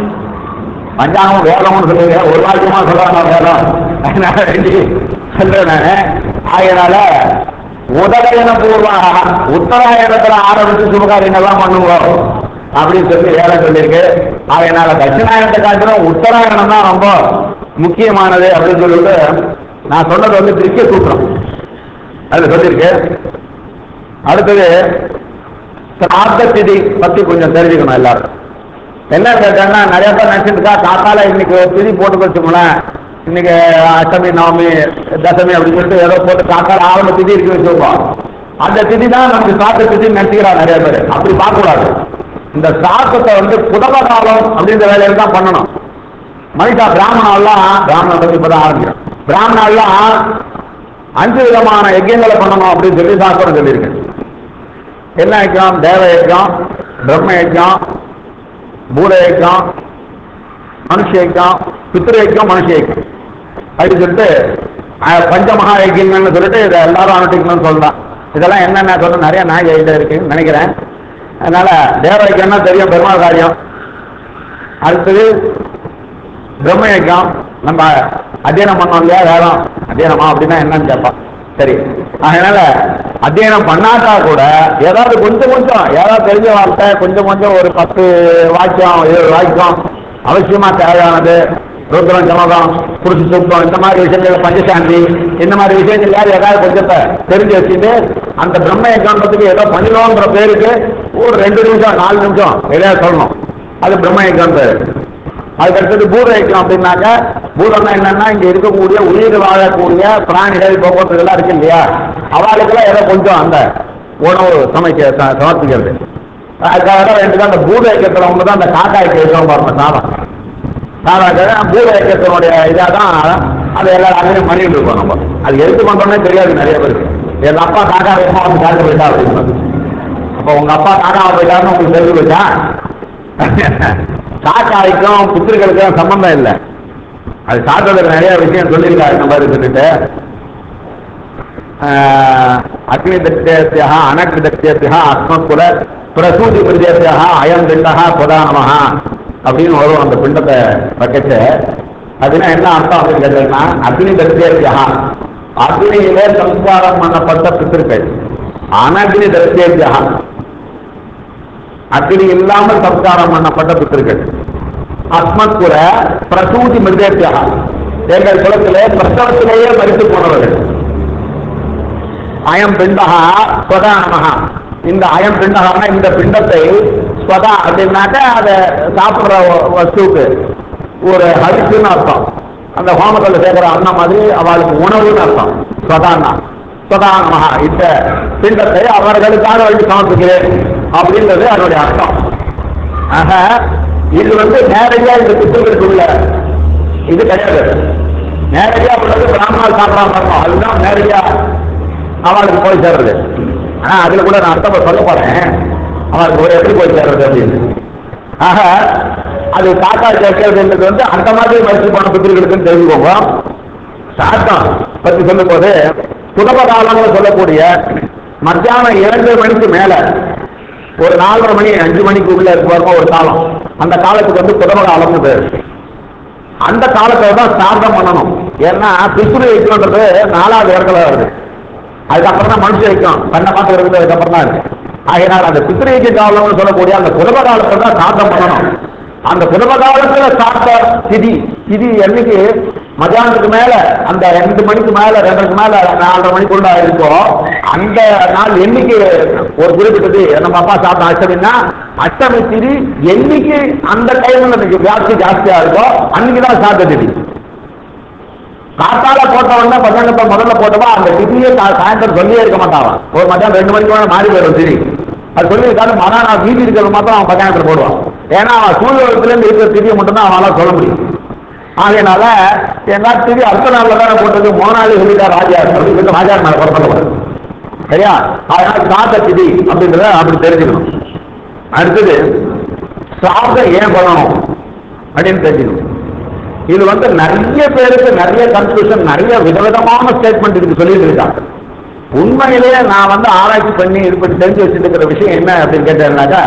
பஞ்சாங்கம் வேதம்னு சொல்லுங்க ஒரு வாக்கியமா சொல்றாங்க வேதம் அதனால வேண்டி சொல்றேன் நானு ஆகையினால உதயன பூர்வாக உத்தராயணத்துல ஆரம்பிச்சு சுபகாரியங்கள்லாம் பண்ணுவோம் அப்படின்னு சொல்லி வேதம் சொல்லியிருக்கு ஆகையினால தட்சிணாயனத்தை காட்டிலும் உத்தராயணம் தான் ரொம்ப முக்கியமானது அப்படின்னு சொல்லிட்டு நான் சொன்னது வந்து திருஷ்ய சூத்திரம் அது சொல்லியிருக்கு அடுத்தது சிராத்த திதி பத்தி கொஞ்சம் தெரிஞ்சுக்கணும் எல்லாரும் என்ன கேட்டாங்கன்னா நிறைய பேர் நினைச்சிருக்கா காத்தால இன்னைக்கு ஒரு திதி போட்டு வச்சுக்கோங்களேன் இன்னைக்கு அஷ்டமி நவமி தசமி அப்படின்னு சொல்லிட்டு ஏதோ போட்டு காத்தால ஆரம்ப திதி இருக்கு வச்சுருப்போம் அந்த திதி தான் நமக்கு சாத்த திதி நினைச்சுக்கிறா நிறைய பேர் அப்படி பார்க்கக்கூடாது இந்த சாத்தத்தை வந்து புதவ காலம் அப்படின்ற வேலையில தான் பண்ணணும் மனிதா பிராமணாலாம் பிராமண பத்தி இப்பதான் ஆரம்பிக்கிறோம் பிராமணாலாம் அஞ்சு விதமான யஜ்யங்களை பண்ணணும் அப்படின்னு சொல்லி சாஸ்திரம் சொல்லியிருக்கு என்ன யஜ்யம் தேவ யஜ்யம் பிரம்ம யஜ்யம் பூத யஜ்யம் மனுஷ யஜ்யம் பித்ரு யஜ்யம் மனுஷ யஜ்யம் அப்படின்னு சொல்லிட்டு அஹ், பஞ்சமகா யஜ்யங்கள்னு சொல்லிட்டு இதை எல்லாரும் அனுஷ்டிக்கணும்னு சொல்லலாம் இதெல்லாம் என்னென்ன சொல்ல நிறைய நாய் கையில் இருக்குன்னு நினைக்கிறேன் அதனால தேவ யஜ்யம்னா தெரியும் பெருமாள் காரியம் அடுத்தது பிரம்ம யஜ்யம் நம்ம அத்தியனம் பண்ணோம் இல்லையா வேதம் அத்தியனமா அப்படின்னா என்னன்னு கேட்பான் சரி அதனால அத்தியனம் பண்ணாட்டா கூட ஏதாவது கொஞ்சம் கொஞ்சம் ஏதாவது தெரிஞ்ச வார்த்தை கொஞ்சம் கொஞ்சம் ஒரு பத்து வாக்கியம் ஏழு வாக்கியம் அவசியமா தேவையானது ருத்ரம் ஜமகம் புருஷ சூக்தம் இந்த மாதிரி விஷயங்கள் பஞ்சசாந்தி இந்த மாதிரி விஷயங்கள் யார் ஏதாவது கொஞ்சத்தை தெரிஞ்சு வச்சுட்டு அந்த பிரம்ம யஜ்ஞானத்துக்கு ஏதோ பண்ணிடுவோங்கிற பேருக்கு ஒரு ரெண்டு நிமிஷம் நாலு நிமிஷம் எதையாவது சொல்லணும் அது பிரம்ம யஜ்ஞான் பேரு அதுக்கடுத்தது பூத யஜ்ஞம் அப்படின்னாக்க பூதம்னா என்னன்னா இங்க இருக்கக்கூடிய உயிர் வாழக்கூடிய பிராணிகள் போக்குவரத்துகள்லாம் இருக்கு இல்லையா அவளுக்கெல்லாம் ஏதோ கொஞ்சம் அந்த உணவு சமைக்க ச- சமர்ப்பிக்கிறது அதுக்காக வேண்டியது அந்த பூத யஜ்யத்தில் ஒன்று தான் அந்த காக்காய்க்கு வைக்கிறோம் பாருங்க சாதம் சாதம் பூத யஜ்யத்தினுடைய இதாக தான் அதை எல்லாரும் அங்கேயும் பண்ணிட்டு இருக்கோம் நம்ம அது எதுக்கு பண்றோம்னே தெரியாது நிறைய பேருக்கு எங்க அப்பா காக்கா வைப்போம் வந்து காக்க போயிட்டா அப்படின்னு அப்போ உங்க அப்பா காக்கா போயிட்டாருன்னு உங்களுக்கு தெரிஞ்சு போச்சா காக்காய்க்கும் புத்திரிகளுக்கும் சம்பந்தம் இல்லை அது சாப்பிட்டதுக்கு நிறைய விஷயம் சொல்லியிருக்காரு நம்ம மாதிரி சொல்லிட்டு ஆஹ், அக்னி தத்தியா அனக்னி தத்தியா அஸ்மத்குல பிரசூதி பிரதேசியா அயம் பிண்டா பிரதானமஹா அப்படின்னு வரும் அந்த பிண்டத்தை பக்கத்து அதுனா என்ன அர்த்தம் அப்படின்னு கேட்டீங்கன்னா அக்னி தத்தியா அக்னியிலே சம்ஸ்காரம் பண்ணப்பட்ட பித்திருக்கள் அனக்னி தத்தியா அக்னி இல்லாமல் சம்ஸ்காரம் பண்ணப்பட்ட பித்திருக்கள் அஸ்மத்குல பிரசூதி மிருதேத்தியா எங்கள் குலத்திலே பிரசவத்திலேயே மறித்து போனவர்கள் அயம் பிண்டகா ஸ்வதா நமஹா இந்த அயம் பிண்டகான இந்த பிண்டத்தை ஸ்வதா அப்படின்னாக்க அதை சாப்பிடுற வ- வஸ்துவுக்கு ஒரு ஹரிசுன்னு அர்த்தம் அந்த ஹோமத்தில் சேர்க்கிற அண்ணன் மாதிரி அவளுக்கு உணவுன்னு அர்த்தம் ஸ்வதான்னா ஸ்வதா நமஹா இந்த பிண்டத்தை அவர்களுக்காக வேண்டி சமர்ப்பிக்கிறேன் அப்படின்றது அதனுடைய அர்த்தம் ஆக இது வந்து நேரடியா இந்த பித்தர்களுக்கு உள்ள இது கிடையாது நேரடியா உள்ளது பிராமணர் சாப்பிடாம இருக்கணும் அதுதான் நேரடியா அவளுக்கு போய் சேர்றது ஆனா அதுல கூட நான் அர்த்தம் சொல்ல போறேன் அவளுக்கு ஒரு எப்படி போய் சேர்றது அப்படின்னு ஆக அது காக்கா சேர்க்கிறதுன்றது வந்து அந்த மாதிரி மறுத்து போன பித்திருக்களுக்குன்னு தெரிஞ்சுக்கோங்க சாத்தம் பத்தி சொல்லும் போது புதப காலம்னு சொல்லக்கூடிய மத்தியானம் இரண்டு மணிக்கு மேல ஒரு நாலரை மணி அஞ்சு மணிக்கு உள்ள இருப்பாருமா ஒரு காலம் அந்த காலத்துக்கு வந்து புதம காலம்னு பேர் அந்த காலத்துல தான் சார்தம் பண்ணணும் ஏன்னா பித்ரு யஜ்யம்ன்றது நாலாவது இடத்துல வருது அதுக்கப்புறம் தான் மனுஷன் வைக்கும் கண்ணை பார்த்து இருக்குது அதுக்கப்புறம் தான் இருக்கு ஆகையினால் அந்த பித்திரைக்கு காலம்னு சொல்லக்கூடிய அந்த குடும்ப காலத்துல தான் சாத்தம் பண்ணணும் அந்த குடும்ப காலத்துல சாத்த திதி திதி என்னைக்கு மத்தியானத்துக்கு மேல அந்த ரெண்டு மணிக்கு மேல ரெண்டரைக்கு மேல நாலரை மணிக்குள்ள இருக்கோ அந்த நாள் என்னைக்கு ஒரு குறிப்பிட்டது நம்ம அப்பா சாப்பிட்ட அஷ்டமின்னா அஷ்டமி திதி என்னைக்கு அந்த டைம்ல இன்னைக்கு வியாப்தி ஜாஸ்தியா இருக்கோ அன்னைக்கு தான் சாத்த திதி காத்தால போட்ட உடனே பசங்கத்தை முதல்ல போட்டோமா அந்த திதியை சா- சாயந்தரம் சொல்லியே இருக்க மாட்டான் ஒரு மத்தியானம் ரெண்டு மணிக்கு மேல மாறி போயிடும் திதி அது சொல்லியிருக்காரு மகா நான் வீதி இருக்கிறது மாத்திரம் அவன் பஞ்சாயத்தில் போடுவான் ஏன்னா அவன் சூழ்நிலத்துல இருந்து இருக்கிற திதியை மட்டும்தான் அவனால சொல்ல முடியும் ஆகையினால என்ன திதி அடுத்த நாள்ல தானே போட்டது மோனாளி சொல்லிட்டார் ராஜா சொல்லி ராஜா மேல குழப்பம் சரியா அதனால சாத்த திதி அப்படின்றத அப்படி தெரிஞ்சுக்கணும் அடுத்தது சாதம் ஏன் பண்ணணும் அப்படின்னு தெரிஞ்சுக்கணும் இது வந்து நிறைய பேருக்கு நிறைய கன்ஃபியூஷன் நிறைய விதவிதமான ஸ்டேட்மெண்ட் இதுக்கு சொல்லிட்டு இருக்காங்க உண்மையிலேயே நான் வந்து ஆராய்ச்சி பண்ணி இது பண்ணி தெரிஞ்சு வச்சுட்டு இருக்கிற விஷயம் என்ன அப்படின்னு கேட்டேன்னாக்கா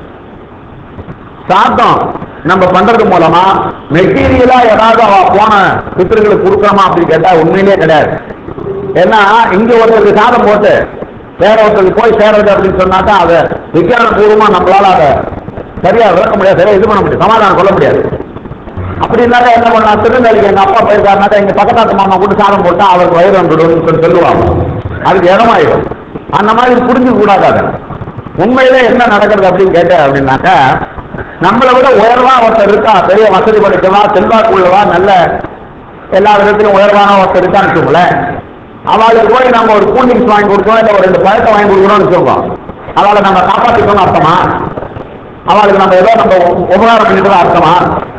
சாத்தம் நம்ம பண்றது மூலமா மெட்டீரியலா ஏதாவது அவ போன பித்தர்களுக்கு கொடுக்கணுமா அப்படின்னு கேட்டா உண்மையிலேயே கிடையாது ஏன்னா இங்க ஒருத்தருக்கு சாதம் போட்டு வேற ஒருத்தருக்கு போய் சேர்றது அப்படின்னு சொன்னாக்கா அதை விஞ்ஞான பூர்வமா நம்மளால அதை சரியா விளக்க முடியாது சரியா இது பண்ண முடியும் சமாதானம் சொல்ல முடியாது அப்படின்னாக்கா என்ன பண்ணலாம் திருநெல்வேலிக்கு எங்க அப்பா போயிருக்காருனாக்கா எங்க பக்கத்தாத்து மாமா கூட சாதம் போட்டா அவருக்கு வயிறு வந்துடும் சொல்லி சொல்லுவாங்க அதுக்கு இடமாயிடும் அந்த மாதிரி புரிஞ்சுக்க கூடாது அதை உண்மையிலே என்ன நடக்கிறது அப்படின்னு கேட்டேன் அப்படின்னாக்கா நம்மளை விட உயர்வா ஒருத்தர் இருக்கா பெரிய வசதி படைச்சவா செல்வாக்கு உள்ளவா நல்ல எல்லா விதத்திலும் உயர்வான ஒருத்தர் இருக்கான்னு வச்சுக்கோங்களேன் அவளுக்கு போய் நம்ம ஒரு கூல் ட்ரிங்க்ஸ் வாங்கி கொடுக்கணும் இல்லை ஒரு ரெண்டு பழத்தை வாங்கி கொடுக்கணும்னு வச்சுக்கோங்க அவளை நம்ம காப்பாற்றிக்கணும்னு அர்த்தமா அவளுக்கு நம்ம ஏதோ நம்ம உபகாரம் பண்ணிட்டு அர்த்தமா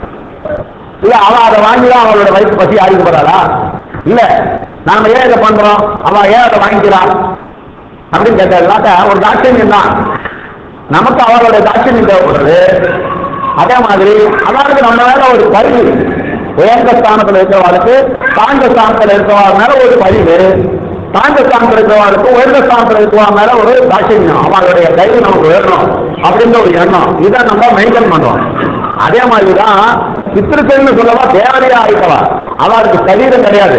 இல்ல அவ அதை வாங்கி தான் அவளோட வயிற்று பசி ஆடிக்க போறாளா இல்ல நாம ஏன் இதை பண்றோம் அவ ஏன் அதை வாங்கிக்கிறான் அப்படின்னு கேட்டாக்க ஒரு தாட்சண்யம் தான் நமக்கு அவளோட தாட்சண்யம் தேவைப்படுறது அதே மாதிரி அவளுக்கு நம்ம மேல ஒரு பரிவு உயர்ந்த ஸ்தானத்துல இருக்கிறவாளுக்கு தாழ்ந்த ஸ்தானத்துல இருக்கிறவா மேல ஒரு பரிவு தாழ்ந்த ஸ்தானத்துல இருக்கிறவாளுக்கு உயர்ந்த ஸ்தானத்துல இருக்கிறவா மேல ஒரு தாட்சண்யம் அவளுடைய கைது நமக்கு உயரணும் அப்படின்ற ஒரு எண்ணம் இதை நம்ம மெயின்டைன் பண்றோம் அதே மாதிரிதான் பித்திருக்கள்னு சொல்லவா தேவதையா ஆயிட்டவா அவளுக்கு சரீரம் கிடையாது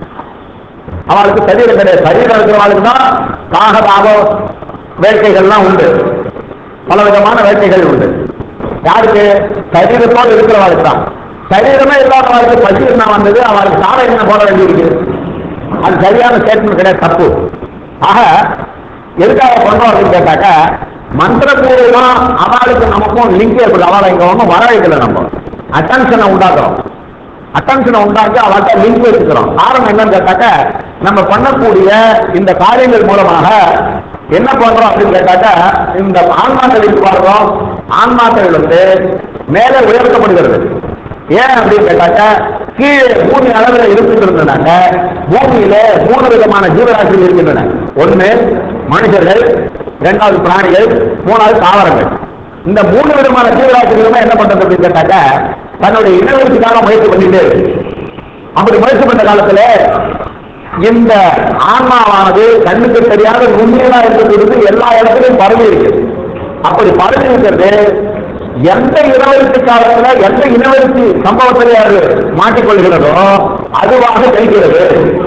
அவளுக்கு சரீரம் கிடையாது சரீரம் இருக்கிறவளுக்கு தான் காக பாக வேட்கைகள்லாம் உண்டு பல விதமான வேட்கைகள் உண்டு யாருக்கு சரீரத்தோடு இருக்கிறவளுக்கு தான் சரீரமே இல்லாதவளுக்கு பசி என்ன வந்தது அவளுக்கு சாலை என்ன போட வேண்டியிருக்கு அது சரியான ஸ்டேட்மெண்ட் கிடையாது தப்பு ஆக எதுக்காக பண்றோம் அப்படின்னு கேட்டாக்க மந்திரபூர்வமா அவளுக்கு நமக்கும் லிங்க் ஏற்படுது அவளை இங்க ஒன்றும் வர வைக்கல நம்ம அட்டென்ஷனை உண்டாக்குறோம் அட்டென்ஷனை உண்டாக்கி அவள்கிட்ட லிங்க் வச்சுக்கிறோம் காரணம் என்னன்னு கேட்டாக்க நம்ம பண்ணக்கூடிய இந்த காரியங்கள் மூலமாக என்ன பண்றோம் அப்படின்னு கேட்டாக்க இந்த ஆன்மாக்களுக்கு பார்க்கிறோம் ஆன்மாக்கள் வந்து மேலே உயர்த்தப்படுகிறது ஏன் அப்படின்னு கேட்டாக்க கீழே பூமி அளவில் இருந்துட்டு இருந்தனாக்க பூமியில மூணு விதமான ஜீவராசிகள் இருக்கின்றன ஒண்ணு மனுஷர்கள் இரண்டாவது பிராணிகள் மூணாவது தாவரங்கள் இந்த மூணு விதமான ஜீவராசிகளுமே என்ன பண்றது அப்படின்னு கேட்டாக்க தன்னுடைய இனவெழுத்துக்காக முயற்சி பண்ணிட்டே இருக்கு அப்படி முயற்சி பண்ண காலத்துல இந்த ஆன்மாவானது கண்ணுக்கு தெரியாத நுண்ணியலா இருக்கக்கூடியது எல்லா இடத்துலையும் பரவி இருக்கு அப்படி பரவி இருக்கிறது எந்த இனவெழுத்து காலத்துல எந்த இனவெழுத்து சம்பவத்திலே அது மாட்டிக்கொள்கிறதோ அதுவாக தெரிகிறது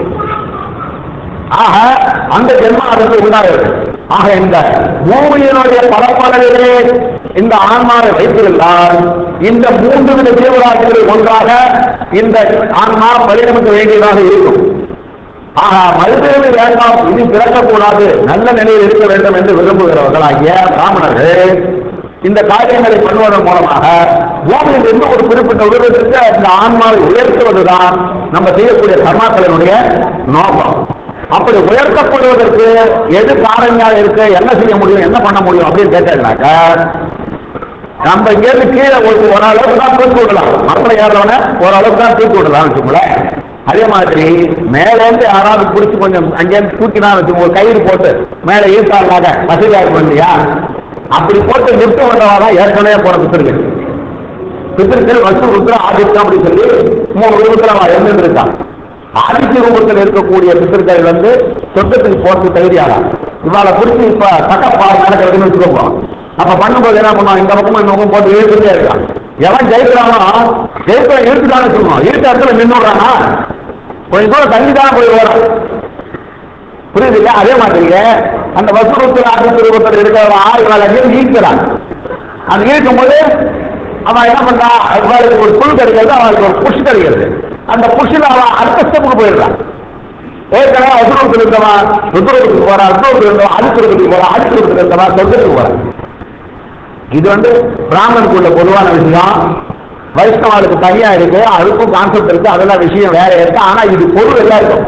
ஆக அந்த ஜென்மம் அதற்கு உண்டாகிறது ஆக இந்த பூமியினுடைய பரப்பளவிலே இந்த ஆன்மாவை வைத்திருந்தால் இந்த மூன்று வித ஜீவராசிகளில் ஒன்றாக இந்த ஆன்மா பரிணமிக்க வேண்டியதாக இருக்கும் ஆக மறுபேறு வேண்டாம் இனி பிறக்கக்கூடாது நல்ல நிலையில் இருக்க வேண்டும் என்று விரும்புகிறவர்களாகிய பிராமணர்கள் இந்த காரியங்களை பண்ணுவதன் மூலமாக பூமியில் இருந்து ஒரு குறிப்பிட்ட உருவத்திற்கு இந்த ஆன்மாவை உயர்த்துவதுதான் நம்ம செய்யக்கூடிய கர்மாக்களினுடைய நோக்கம் அப்படி உயர்த்தப்படுவதற்கு எது காரணியாக இருக்கு என்ன செய்ய முடியும் என்ன பண்ண முடியும் அப்படின்னு கேட்டீங்கன்னாக்க நம்ம இங்கேருந்து கீழே ஒரு ஓரளவுக்கு தான் தூக்கி விடலாம் மரத்தில் ஏறவன ஓரளவுக்கு தான் தூக்கி விடலாம் வச்சுக்கோங்களேன் அதே மாதிரி மேலேருந்து யாராவது பிடிச்சி கொஞ்சம் அங்கேருந்து தூக்கினா வச்சுக்கோங்க ஒரு கயிறு போட்டு மேலே ஈர்த்தாங்க வசதியாக இருக்கும் இல்லையா அப்படி போட்டு நிறுத்த வந்தவா தான் ஏற்கனவே போன பித்திருக்கு பித்திருக்கள் வசூ ருத்ர ஆதித்யம் அப்படின்னு சொல்லி மூணு ரூபத்தில் அவன் இருந்திருக்கான் ஆதித்ய ரூபத்தில் இருக்கக்கூடிய பித்திருக்கள் வந்து சொர்க்கத்துக்கு போறதுக்கு தகுதியாகும் இவாளை பிடிச்சி இப்ப தக்கப்பா நடக்கிறதுன்னு வச்சுக்கோங்க அப்ப பண்ணும்போது என்ன பண்ணுவான் இந்த பக்கமும் இந்த பக்கம் போட்டு இழுத்துட்டே இருக்கான் எவன் ஜெயிக்கிறானோ ஜெயிக்கிற இழுத்துட்டான்னு வச்சுக்கோங்க இழுத்த இடத்துல நின்னுடுறானா கொஞ்சம் தூரம் தள்ளி தானே போய் ஓடும் புரியுது இல்லையா அதே மாதிரியே அந்த வசூலத்தில் ஆசிரியர் இருக்கிற ஆய்வாளர்கள் ஈர்க்கிறான் அது ஈர்க்கும் போது அவன் என்ன பண்றான் அவளுக்கு ஒரு புல் கிடைக்கிறது அவளுக்கு ஒரு புஷ் கிடைக்கிறது அந்த புஷ்ல அவன் அடுத்த ஸ்டெப்புக்கு போயிடுறான் ஏற்கனவே அசுரத்துக்கு இருந்தவன் ருத்ரத்துக்கு போறான் அசுரத்துக்கு இருந்தவன் அடுத்துறதுக்கு போறான் அடுத்துறதுக்கு இருந்தவன் சொர்க்கத்துக்கு போறான் இது வந்து பிராமணனுக்குள்ள பொதுவான விஷயம் வைஷ்ணவாளுக்கு தனியா இருக்கு அதுக்கும் கான்செப்ட் இருக்கு அதெல்லாம் விஷயம் வேற இருக்கு ஆனா இது பொருள் எல்லாருக்கும்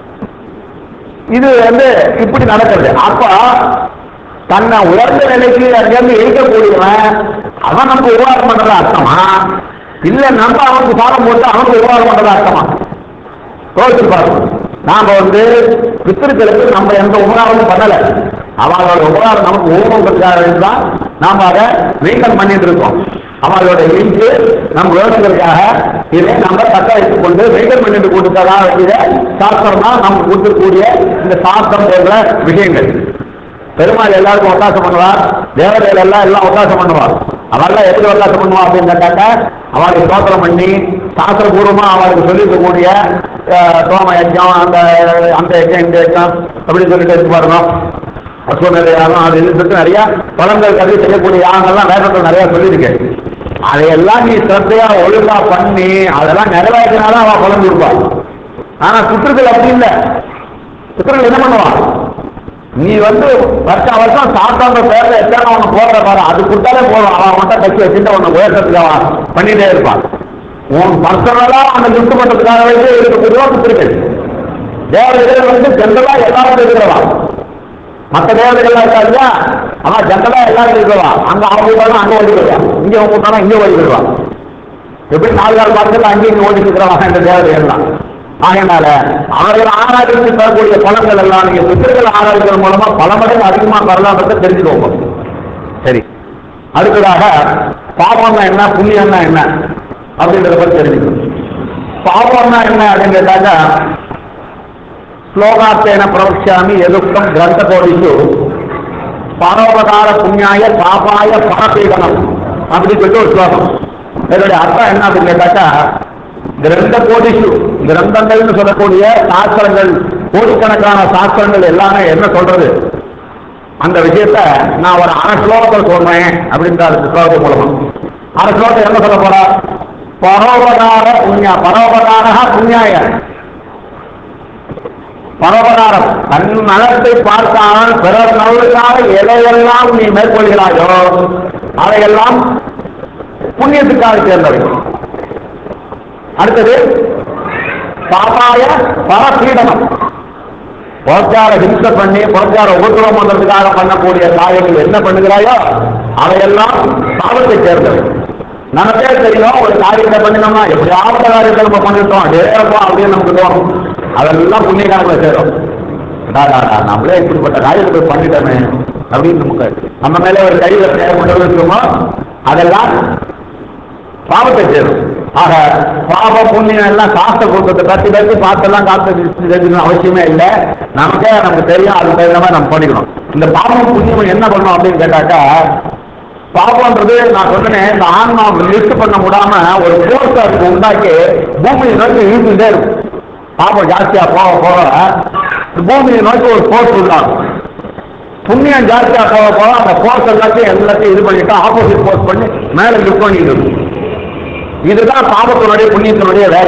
இது வந்து இப்படி நடக்கிறது அப்ப தன்னை உயர்ந்த நிலைக்கு அங்கிருந்து இருக்கக்கூடியவன் அவன் நமக்கு உருவாக்கம் பண்றதா அர்த்தமா இல்ல நம்ம அவனுக்கு பாடம் போட்டு அவனுக்கு உருவாக்கம் பண்றதா அர்த்தமா யோசிச்சு பார்க்கணும் நாம வந்து பித்திருக்களுக்கு நம்ம எந்த உபகாரமும் பண்ணல அவங்களோட உபகாரம் நமக்கு ஊக்கங்கிறதுக்காக தான் நாம அதை நீக்கம் பண்ணிட்டு இருக்கோம் அவங்களோட லிங்க் நம்ம யோசிக்கிறதுக்காக இதை நம்ம தக்க வைத்துக் கொண்டு நீக்கம் பண்ணிட்டு கொடுத்ததா வேண்டிய சாஸ்திரம் தான் நமக்கு கொடுத்துக்கூடிய இந்த சாஸ்திரம் போன்ற விஷயங்கள் பெருமாள் எல்லாருக்கும் ஒத்தாசம் பண்ணுவார் தேவதைகள் எல்லாம் எல்லாம் ஒத்தாசம் பண்ணுவார் அவெல்லாம் எப்படி ஒத்தாசம் பண்ணுவா அப்படின்னு கேட்டாக்க அவளுக்கு ஸ்தோத்திரம் பண்ணி சாஸ்திரபூர்வமா அவளுக்கு சொல்லிருக்கக்கூடிய அஹ், சோம யஜ்யம் அந்த அந்த யஜ்யம் இந்த யஜ்யம் அப்படின்னு சொல்லிட்டு இருக்கு பாருங்க அஸ்வமேத யாகம் அது இதுன்னு சொல்லிட்டு நிறைய பழங்கள் கருதி செய்யக்கூடிய யாகங்கள்லாம் வேதத்தில் நிறைய சொல்லியிருக்கேன் அதையெல்லாம் நீ சிரத்தையா ஒழுங்கா பண்ணி அதெல்லாம் நிறைவேற்றினாதான் அவன் பலன் கொடுப்பாள் ஆனா சுற்றுகள் அப்படி இல்லை சுற்றுகள் என்ன பண்ணுவான் நீ வந்து வருஷ வருஷம் சாப்பிட்டாங்க பேர்ல எத்தனை அவனை போடுற பாரு அது கொடுத்தாலே போதும் அவன் மட்டும் கட்சி வச்சுட்டு அவனை உயர்த்தத்துக்கு அவன் பண்ணிட்டே இருப்பான் உன் பர்சனலா அவனை லிஸ்ட் பண்றதுக்காக வந்து இருக்கக்கூடிய சுற்றுகள் தேவதைகள் வந்து ஜென்ரலா எல்லாரும் இருக்கிறவா மற்ற தேவதைகள் இருக்கா இல்லையா அவன் ஜென்ரலா எல்லாரும் இருக்கிறவா அங்க அவங்க வீட்டாலும் அங்க ஓடி போயிடுவான் இங்க அவங்க வீட்டாலும் இங்க ஓடி போயிடுவான் எப்படி நாலு நாள் பார்த்துட்டு அங்கேயும் இங்க ஓடி இருக்கிறவங்க இந்த தேவதைகள்லாம் ஆகையினால அவர்கள் ஆராய்ச்சி பெறக்கூடிய பலன்கள் எல்லாம் நீங்க பித்தர்கள் ஆராய்ச்சிகள் மூலமா பல மடங்கு அதிகமா பெறலாம்ன்றதை தெரிஞ்சுக்கோங்க சரி அடுத்ததாக பாவம்னா என்ன புண்ணியம்னா என்ன அப்படின்றத பத்தி தெரிஞ்சுக்கணும் பாவம்னா என்ன அப்படின்னு கேட்டாக்க ஸ்லோகாத்தேன பிரவக்ஷாமி எதுக்கம் கிரந்த கோடிஷு பரோபகார புண்ணியாய பாபாய பரபீடனம் அப்படின்னு சொல்லிட்டு ஒரு ஸ்லோகம் இதனுடைய அர்த்தம் என்ன அப்படின்னு கேட்டாக்கா கிரந்த கோடிஷு கிரந்தங்கள்னு சொல்லக்கூடிய சாஸ்திரங்கள் கோடிக்கணக்கான சாஸ்திரங்கள் எல்லாமே என்ன சொல்றது அந்த விஷயத்த நான் ஒரு அரை ஸ்லோகத்தில் சொல்றேன் அப்படின்ற அந்த ஸ்லோகத்து மூலமா அரை ஸ்லோகத்தை என்ன சொல்ல போறா பரோபகார புண்ணியா பரோபகாரா புண்ணியாய பரோபகாரம் தன் நலத்தை பார்க்காமல் பிறர் நலனுக்காக எதையெல்லாம் நீ மேற்கொள்கிறாயோ அதையெல்லாம் புண்ணியத்துக்காக சேர்ந்தவை அடுத்தது பாபாய பரபீடனம் புறச்சார ஹிம்சை பண்ணி புறச்சார உபத்திரவம் பண்றதுக்காக பண்ணக்கூடிய காரியங்கள் என்ன பண்ணுகிறாயோ அவையெல்லாம் பாவத்தை சேர்ந்தவை நமக்கே தெரியும் ஒரு காரியத்தை பண்ணினோம்னா எப்படியாவது காரியத்தை நம்ம பண்ணிட்டோம் அதேப்பா அப்படின்னு நமக்கு தோணும் அதெல்லாம் புண்ணிய கணக்கில் சேரும் டா, டா, டா, நம்மளே இப்படிப்பட்ட காரியத்தை பண்ணிட்டோமே அப்படின்னு நமக்கு நம்ம மேலே ஒரு கையில தேவைப்பட்டது இருக்குமோ அதெல்லாம் பாவத்தை சேரும் ஆக பாவ புண்ணியம் எல்லாம் சாஸ்திர கொடுத்ததை தட்டி தட்டி பார்த்தெல்லாம் காத்து தெரிஞ்சுக்கணும் அவசியமே இல்லை நமக்கே நமக்கு தெரியும் அது தகுந்த மாதிரி நம்ம பண்ணிக்கணும் இந்த பாவம் புண்ணியம் என்ன பண்ணணும் அப்படின்னு கேட்டாக்கா பாவம்ன்றது நான் சொன்னேன் இந்த ஆன்மா லிஸ்ட் பண்ண முடியாம ஒரு போர்ஸ் அதுக்கு உண்டாக்கி பூமியை நோக்கி இழுத்துட்டே இருக்கும் பாவம் ஜாஸ்தியா போக போக பூமியை நோக்கி ஒரு போர்ஸ் உண்டாகும் புண்ணியம் ஜாஸ்தியா போக போக அந்த போர்ஸ் எல்லாத்தையும் எல்லாத்தையும் இது பண்ணிட்டு ஆப்போசிட் போர்ஸ் பண்ணி மேல லிஃப்ட் பண்ணிட்டு இருக்கும் இதுதான் பாவத்தினுடைய புண்ணியத்தினுடைய வேலை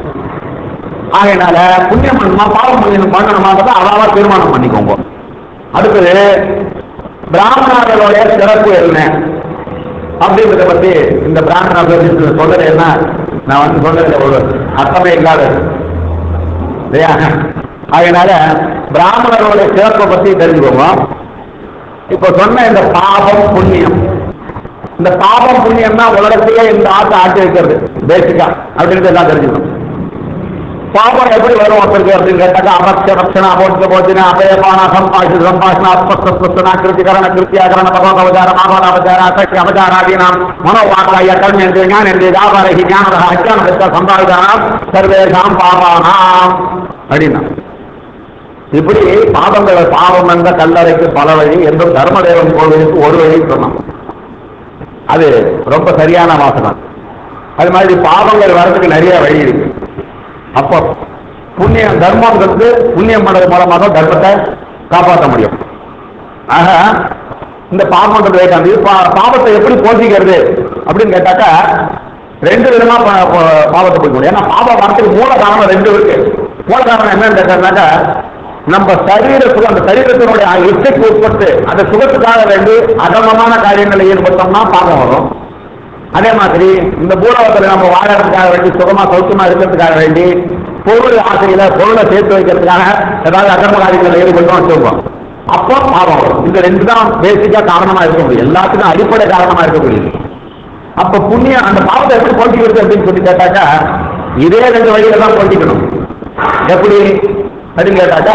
ஆகையினால புண்ணியம் பண்ணணுமா பாவம் புண்ணியம் பண்ணணுமான்றதை அவாவா தீர்மானம் பண்ணிக்கோங்க அடுத்தது பிராமணர்களுடைய சிறப்பு என்ன அப்படின்றத பத்தி இந்த பிராமண சொல்றது என்ன நான் வந்து சொல்றது ஒரு அர்த்தமே இல்லாதது இல்லையா அதனால பிராமணர்களுடைய சிறப்பை பத்தி தெரிஞ்சுக்கோங்க இப்ப சொன்ன இந்த பாவம் புண்ணியம் இந்த பாவம் புண்ணியம் தான் உலகத்தையே இந்த ஆட்டை ஆட்டி வைக்கிறது பேசிக்கா அப்படின்றது எல்லாம் தெரிஞ்சுக்கணும் பாவம் எப்படி வரும் ஒருத்தருக்கு அப்படின்னு கேட்டாக்கா அபக்ஷ ரக்ஷண அபோட்ச போஜன அபயபான சம்பாஷி சம்பாஷண அஸ்பஸ்தஸ்பஸ்தன கிருத்திகரண கிருத்தியாகரண பகவதவதார மாபாதாபச்சார அசக்தி அபச்சாராதீனாம் மனோவாக்காய கர்மேந்திர ஞானேந்திர வியாபாரகி ஞானதா அஜானதா சம்பாவிதானாம் சர்வேஷாம் பாவானாம் அப்படின்னா இப்படி பாவங்களை பாவம் என்ற கல்லறைக்கு பல வழி என்றும் தர்மதேவன் கோவிலுக்கு ஒரு வழி சொன்னான் அது ரொம்ப சரியான வாசனம் அது மாதிரி பாவங்கள் வரதுக்கு நிறைய வழி இருக்கு அப்போ புண்ணியம் தர்மங்கிறது புண்ணியம் பண்ணது மூலமாக தர்மத்தை காப்பாற்ற முடியும் ஆக இந்த பாவம்ன்றது வேண்டாம் இது பா- பாவத்தை எப்படி போஷிக்கிறது அப்படின்னு கேட்டாக்கா ரெண்டு விதமா பா- பா- பாவத்தை போக்க முடியும் ஏன்னா பாவ வரத்துக்கு மூல காரணம் ரெண்டு இருக்கு மூல காரணம் என்னன்னு கேட்டாக்கா நம்ம சரீரத்துக்கு அந்த சரீரத்தினுடைய இசைக்கு உட்பட்டு அந்த சுகத்துக்காக வேண்டி அதர்மமான காரியங்களை ஈடுபட்டோம்னா பாவம் வரும் அதே மாதிரி இந்த பூலோகத்தில் நம்ம வாழறதுக்காக வேண்டி சுகமா சௌக்கியமா இருக்கிறதுக்காக வேண்டி பொருள் ஆசையில பொருளை சேர்த்து வைக்கிறதுக்காக ஏதாவது அகர்ம காரியங்களில் ஈடுபட்டோம் வச்சுருக்கோம் அப்போ பாவம் வரும் இந்த ரெண்டு தான் பேசிக்கா காரணமா இருக்க முடியும் எல்லாத்துக்கும் அடிப்படை காரணமா இருக்க முடியும் அப்ப புண்ணியம் அந்த பாவத்தை எப்படி போட்டிக்கிறது அப்படின்னு சொல்லி கேட்டாக்கா இதே ரெண்டு வழியில தான் போட்டிக்கணும் எப்படி அப்படின்னு கேட்டாக்கா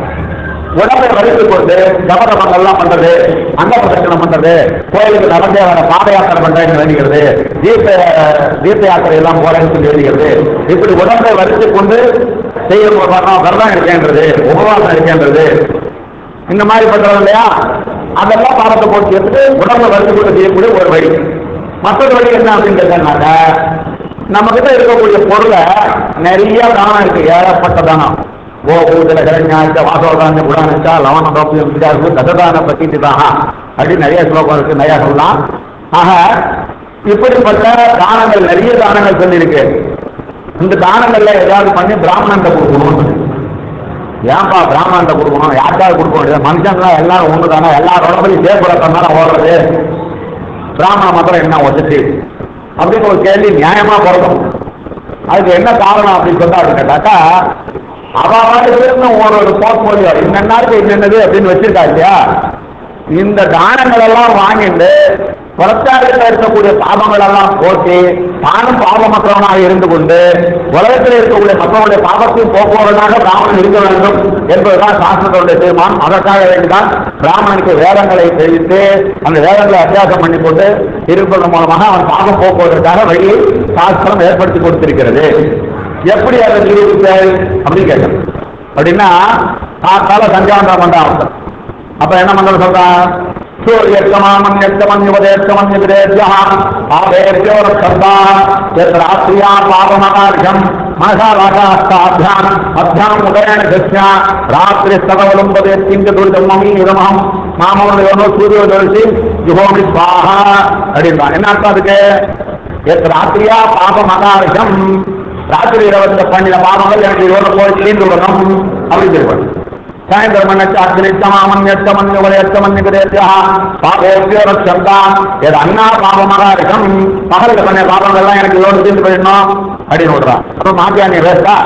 உடம்பை வலித்துக் கொண்டு ஜபதபங்கள்லாம் பண்றது அங்க பிரதட்சணம் பண்றது கோயிலுக்கு நடந்தே வர பாத யாத்திரை பண்றேன்னு வேண்டிக்கிறது தீர்த்த தீர்த்த யாத்திரை எல்லாம் போறேன்னு சொல்லி வேண்டிக்கிறது இப்படி உடம்பை வலித்துக் கொண்டு செய்ய வர்றோம் விரதம் இருக்கேன்றது உபவாசம் இருக்கேன்றது இந்த மாதிரி பண்றோம் இல்லையா அதெல்லாம் பாவத்தை போட்டு உடம்பை வலித்துக் கொண்டு செய்யக்கூடிய ஒரு வழி மற்றொரு வழி என்ன அப்படின்னு கேட்டாங்க நம்ம கிட்ட இருக்கக்கூடிய பொருளை நிறைய தானம் இருக்கு ஏகப்பட்ட தானம் ஓ பூஜல கரண்யாச்ச வாசோதான குணானிச்சா லவண தோப்பியம் விசாரிப்பு கததான பத்திட்டு தான் அப்படின்னு நிறைய ஸ்லோகம் இருக்கு நிறைய சொல்லலாம் ஆக இப்படிப்பட்ட தானங்கள் நிறைய தானங்கள் சொல்லியிருக்கு இந்த தானங்கள்ல ஏதாவது பண்ணி பிராமணன்ட்ட கொடுக்கணும் ஏன்பா பிராமணன்ட்ட கொடுக்கணும் யாருக்காவது கொடுக்க வேண்டியது மனுஷன்லாம் எல்லாரும் ஒன்று தானே எல்லாரோட போய் சேப்புறத்தான் தானே ஓடுறது பிராமண மாத்திரம் என்ன ஒத்துட்டு அப்படின்னு ஒரு கேள்வி நியாயமா பிறக்கும் அதுக்கு என்ன காரணம் அப்படின்னு சொன்னா அப்படின்னு கேட்டாக்கா அவ பாட்டுக்கு ஒரு ஒரு போர்ட்போலியோ இன்னென்னாருக்கு என்னென்னது அப்படின்னு வச்சிருக்கா இல்லையா இந்த தானங்கள் எல்லாம் வாங்கிட்டு புறத்தாரில் இருக்கக்கூடிய பாவங்கள் எல்லாம் போட்டி தானும் பாவமற்றவனாக இருந்து கொண்டு உலகத்தில் இருக்கக்கூடிய மற்றவங்களுடைய பாவத்தையும் போக்குவரனாக பிராமணன் இருக்க வேண்டும் என்பதுதான் சாஸ்திரத்துடைய தீர்மானம் அதற்காக வேண்டிதான் பிராமணனுக்கு வேதங்களை தெரிவித்து அந்த வேதங்களை அத்தியாசம் பண்ணி கொண்டு இருப்பதன் மூலமாக அவன் பாவம் போக்குவதற்காக வழியை சாஸ்திரம் ஏற்படுத்தி கொடுத்திருக்கிறது எப்படி அதை நிரூபித்தாள் அப்படின்னு கேட்டேன் அப்படின்னா காத்தால சந்தியாவந்தம் பண்றான் ஒருத்தன். அப்ப என்ன மந்திரம் சொல்றான் சூரியத்தமாமன்யத்தமன்யுபதேத்தமன்யுபதேத்யா ஆவேர்யோர சர்வா எத் ராத்ரியா பாவமகார்ஷம் மனசா வாசாஸ்தாபியாம் மத்தியாம் உதயன சஸ்யா ராத்திரி சதவலும்பதே திங்க துரிதம் மமி இதமம் மாமோனோ சூரிய தரிசி ஜுகோமி ஸ்வாஹா அப்படின்றான் என்ன அர்த்தம் அதுக்கு எத் ராத்திரியா பாபமகார்ஷம் ராத்திரி இரவத்துல பண்ணின பாவங்கள் எனக்கு இதோட போய் தீர்ந்து விடணும் அப்படின்னு சொல்லுவாங்க சாயந்தரம் பண்ணச்சு அக்னித்தமாமன் எத்தமன் எத்தமன் கிடையா பாபோக்கியோ ரட்சந்தா எது அண்ணா பாபமாக இருக்கும் பகல்ல பண்ண பாபங்கள்லாம் எனக்கு இதோட தீர்ந்து போயிடணும் அப்படின்னு விடுறான் அப்ப மாத்தியானி வேஸ்டா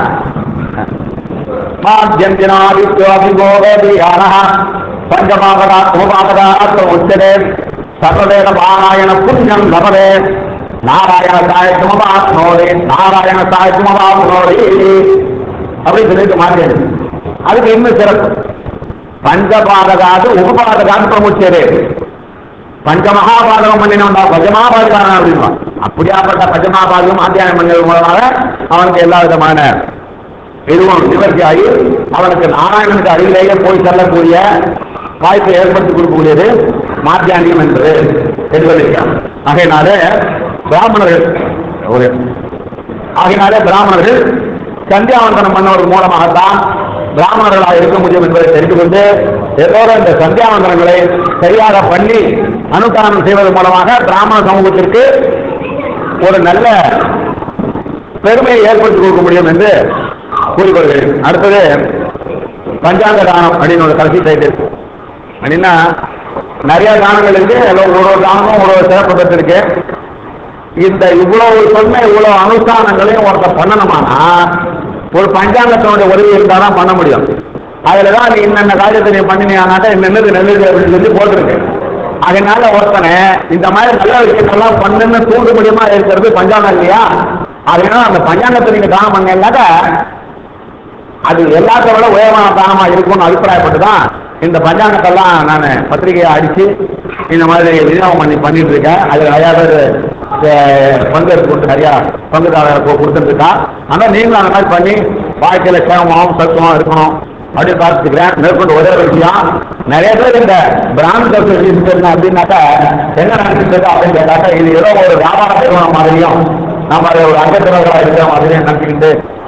மாத்தியந்தினாதித்யோபிகோகதியானः பஞ்சபாகதா உபபாகதா அத்த உச்சதே சர்வவேத பாராயண புண்ணியம் லபதே நாராயண சாயத்துமபாப்னோதி நாராயண சாயத்துமபாப்னோதி அப்படின்னு சொல்லிட்டு மாத்தியது அதுக்கு இன்னும் சிறப்பு பஞ்சபாதகாது உபபாதகாது பிரமுச்சதே பஞ்சமகாபாதகம் பண்ணினவன்டா பஞ்சமகாபாதகாரன் அப்படின்னா அப்படியாப்பட்ட பஞ்சமகாபாதகம் ஆத்தியாயம் பண்ணது மூலமாக அவனுக்கு எல்லா விதமான இதுவும் நிவர்த்தி ஆகி அவனுக்கு நாராயணனுக்கு அருகிலேயே போய் செல்லக்கூடிய வாய்ப்பை ஏற்படுத்தி கொடுக்கக்கூடியது மாத்தியானியம் என்பது என்பதற்கான ஆகையினாலே பிராமணர்கள் ஒரு ஆகையினாலே பிராமணர்கள் சந்தியாவந்தனம் பண்ணவர் மூலமாகத்தான் பிராமணர்களாக இருக்க முடியும் என்பதை தெரிந்து கொண்டு எதோட இந்த சந்தியாவந்தனங்களை சரியாக பண்ணி அனுஷ்டானம் செய்வதன் மூலமாக பிராமண சமூகத்திற்கு ஒரு நல்ல பெருமையை ஏற்படுத்தி கொடுக்க முடியும் என்று கூறிக்கொள்கிறேன் அடுத்தது பஞ்சாங்க தானம் அப்படின்னு ஒரு கடைசி டைட்டில் அப்படின்னா நிறைய தானங்கள் இருக்கு அதுல ஒரு ஒரு தானமும் ஒரு ஒரு சிறப்பு பெற்றிருக்கு இந்த இவ்வளவு சொன்ன இவ்வளவு அனுஷ்டானங்களையும் ஒருத்தர் பண்ணணுமானா ஒரு பஞ்சாங்கத்தினுடைய உதவி இருந்தால் தான் பண்ண முடியும் அதுல தான் நீ இன்னென்ன காரியத்தை நீ பண்ணினியானாக்கா என்னென்னது நல்லது அப்படின்னு சொல்லி போட்டிருக்கு அதனால ஒருத்தனை இந்த மாதிரி நல்ல விஷயங்கள்லாம் பண்ணுன்னு தூண்டு முடியுமா இருக்கிறது பஞ்சாங்கம் இல்லையா அதனால அந்த பஞ்சாங்கத்தை நீங்க தானம் பண்ணீங்கன்னாக்கா அது எல்லாத்த விட உயரமான தானமா இருக்கும்னு அபிப்பிராயப்பட்டு தான் இந்த பஞ்சாங்கத்தெல்லாம் நான் பத்திரிகையை அடிச்சு இந்த மாதிரி விநியோகம் பண்ணி பண்ணிட்டு இருக்கேன் அதுல நிறைய பேர் அஹ், பங்கெடுத்து கொடுத்து நிறையா பங்குதாரர் கொடுத்துட்டு இருக்கா ஆனா நீங்களும் அந்த மாதிரி பண்ணி வாழ்க்கையில சேமமாகவும் சத்துவமாக இருக்கணும் அப்படின்னு பார்த்துக்கிறேன் மேற்கொண்டு ஒரே ஒரு விஷயம் நிறைய பேர் இந்த பிராண்ட் அசோசியேஷன் அப்படின்னாக்கா என்ன நினைச்சிட்டு இருக்கா அப்படின்னு கேட்டாக்கா இது ஏதோ ஒரு வியாபார நிறுவனம் மாதிரியும் நம்ம அதை ஒரு அங்கத்தினர்களாக இருக்கிற மாதிரியும் நினைச்சுக்கிட்டு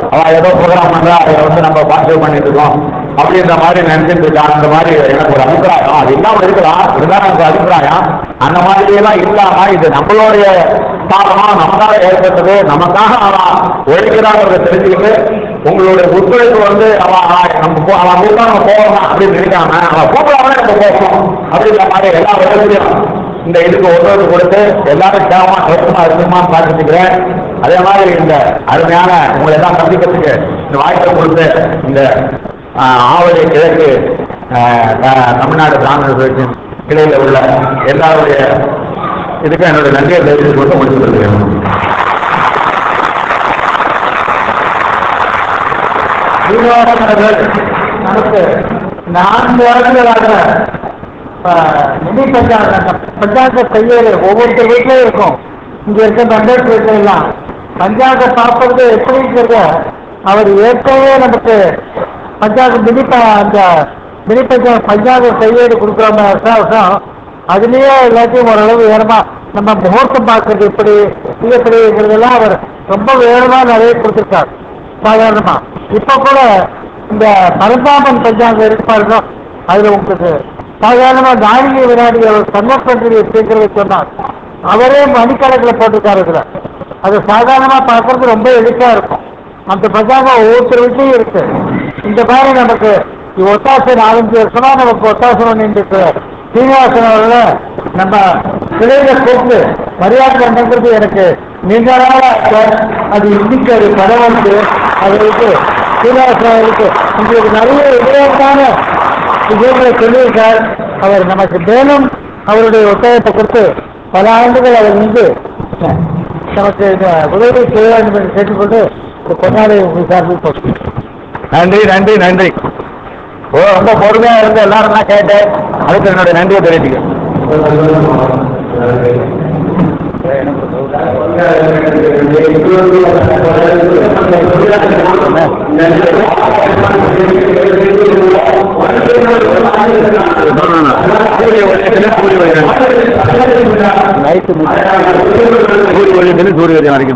அவன் ஏதோ ப்ரோக்ராம் பண்றா அதை வந்து நம்ம பார்ட்டிசிபேட் பண்ணிட்டு இருக்கோம் அப்படின்ற மாதிரி நினைச்சிட்டு இருக்கான் அந்த மாதிரி எனக்கு ஒரு அபிப்பிராயம் அது இல்லாம இருக்கலாம் இதுதான் எனக்கு அபிப்பிராயம் அந்த மாதிரி எல்லாம் இல்லாம இது நம்மளுடைய பாவம் நமக்காக ஏற்பட்டது நமக்காக அவன் உழைக்கிறாங்கிறத தெரிஞ்சுக்கிட்டு உங்களுடைய ஒத்துழைப்பு வந்து அவன் அவன் நம்ம போ- அவன் கூப்பிட்டா நம்ம போகணும் அப்படின்னு நினைக்காம அவன் கூப்பிடாமலே நம்ம போகணும் அப்படின்ற மாதிரி எல்லா விதத்திலையும் இந்த இதுக்கு ஒத்துழைப்பு கொடுத்து எல்லாரும் கேவமா சௌக்கமா இருக்குமான்னு பார்த்துக்கிறேன் அதே மாதிரி இந்த அருமையான உங்களை எல்லாம் சந்திக்கிறதுக்கு இந்த வாய்ப்பை கொடுத்து இந்த ஆஹ், ஆவடி கிழக்கு ஆஹ், த- தமிழ்நாடு பிராமணர் சங்கத்தின் கிளையில் உள்ள எல்லாருடைய இதுக்கும் என்னுடைய நன்றியை தெரிவித்துக் கொண்டு முடித்துக் கொள்கிறேன் சீனிவாசனர்கள் நமக்கு நான்கு ஆண்டுகளாக நிதி பஞ்சாங்க பஞ்சாங்க கையேறு ஒவ்வொருத்தர் வீட்லயும் இருக்கும் இங்க இருக்க மெம்பர்ஸ் வீட்டுல எல்லாம் பஞ்சாங்க பார்ப்பது எப்படிங்கிறத அவர் ஏற்கனவே நமக்கு பஞ்சாங்க மினி ப- அந்த மினி பஞ்சாங்க பஞ்சாங்க கையேடு கொடுக்குறோம் வருஷம் வருஷம் அதுலயே எல்லாத்தையும் ஓரளவு வேறமா நம்ம முகூர்த்தம் பார்க்கறது எப்படி இது எப்படிங்கிறதெல்லாம் அவர் ரொம்ப வேகமா நிறைய கொடுத்துருக்கார் சாதாரணமா இப்ப கூட இந்த பரந்தாமன் பஞ்சாங்கம் இருக்கு பாருங்க அதுல உங்களுக்கு சாதாரணமா நாடிகை வினாடியை அவர் கன்வெர்ட் பண்றது எப்படிங்கிறத சொன்னார் அவரே மணிக்கணக்கில் போட்டிருக்காரு இதுல அது சாதாரணமா பார்க்கறது ரொம்ப எளிப்பா இருக்கும் அந்த பஞ்சாங்கம் ஒவ்வொருத்தர் வீட்லயும் இருக்கு இந்த மாதிரி நமக்கு இவ் ஒத்தாசை நாலஞ்சு வருஷமா நமக்கு ஒத்தாசை பண்ணிட்டு இருக்கிறார் சீனிவாசன் அவர்கள நம்ம கிளையில கூப்பிட்டு மரியாதை பண்ணுறது எனக்கு நீண்ட நாளா ஆசை. அது இன்னைக்கு அது கடவுளுக்கு அவருக்கு சீனிவாசன் அவருக்கு உங்களுக்கு நிறைய விதமான விஷயங்களை சொல்லியிருக்கார் அவர் நமக்கு மேலும் அவருடைய ஒத்துழைப்பை கொடுத்து பல ஆண்டுகள் அவர் வந்து நமக்கு இந்த உதவி செய்ய வேண்டும் என்று கேட்டுக்கொண்டு இந்த பொன்னாடை உங்கள் சார்பில் போட்டு நன்றி நன்றி நன்றி ஓ ரொம்ப பொறுமையா இருந்து எல்லாரும் தான் கேட்டேன் அதுக்கு என்னுடைய நன்றியை தெரிவிச்சுக்கிறேன் நைட்டு சூரிய ஒளியிலிருந்து சூரிய உதயம் வரைக்கும்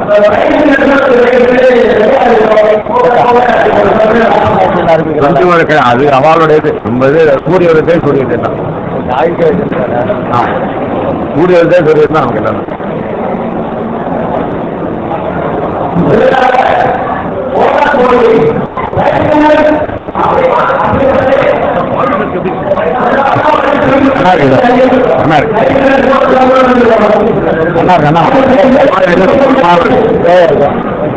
ரெண்டு ஒரு க- அது அவளுடைய இது நம்ம இது சூரிய உதயத்தையும் சூரிய உதயம் தான் ஆ. சூரிய உதயம் சூரிய உதயம் தான் நமக்கு எல்லாமே நல்லா இருக்குதா? நல்லா இருக்கு நல்லா இருக்கு அண்ணா. நல்லா இருக்கு.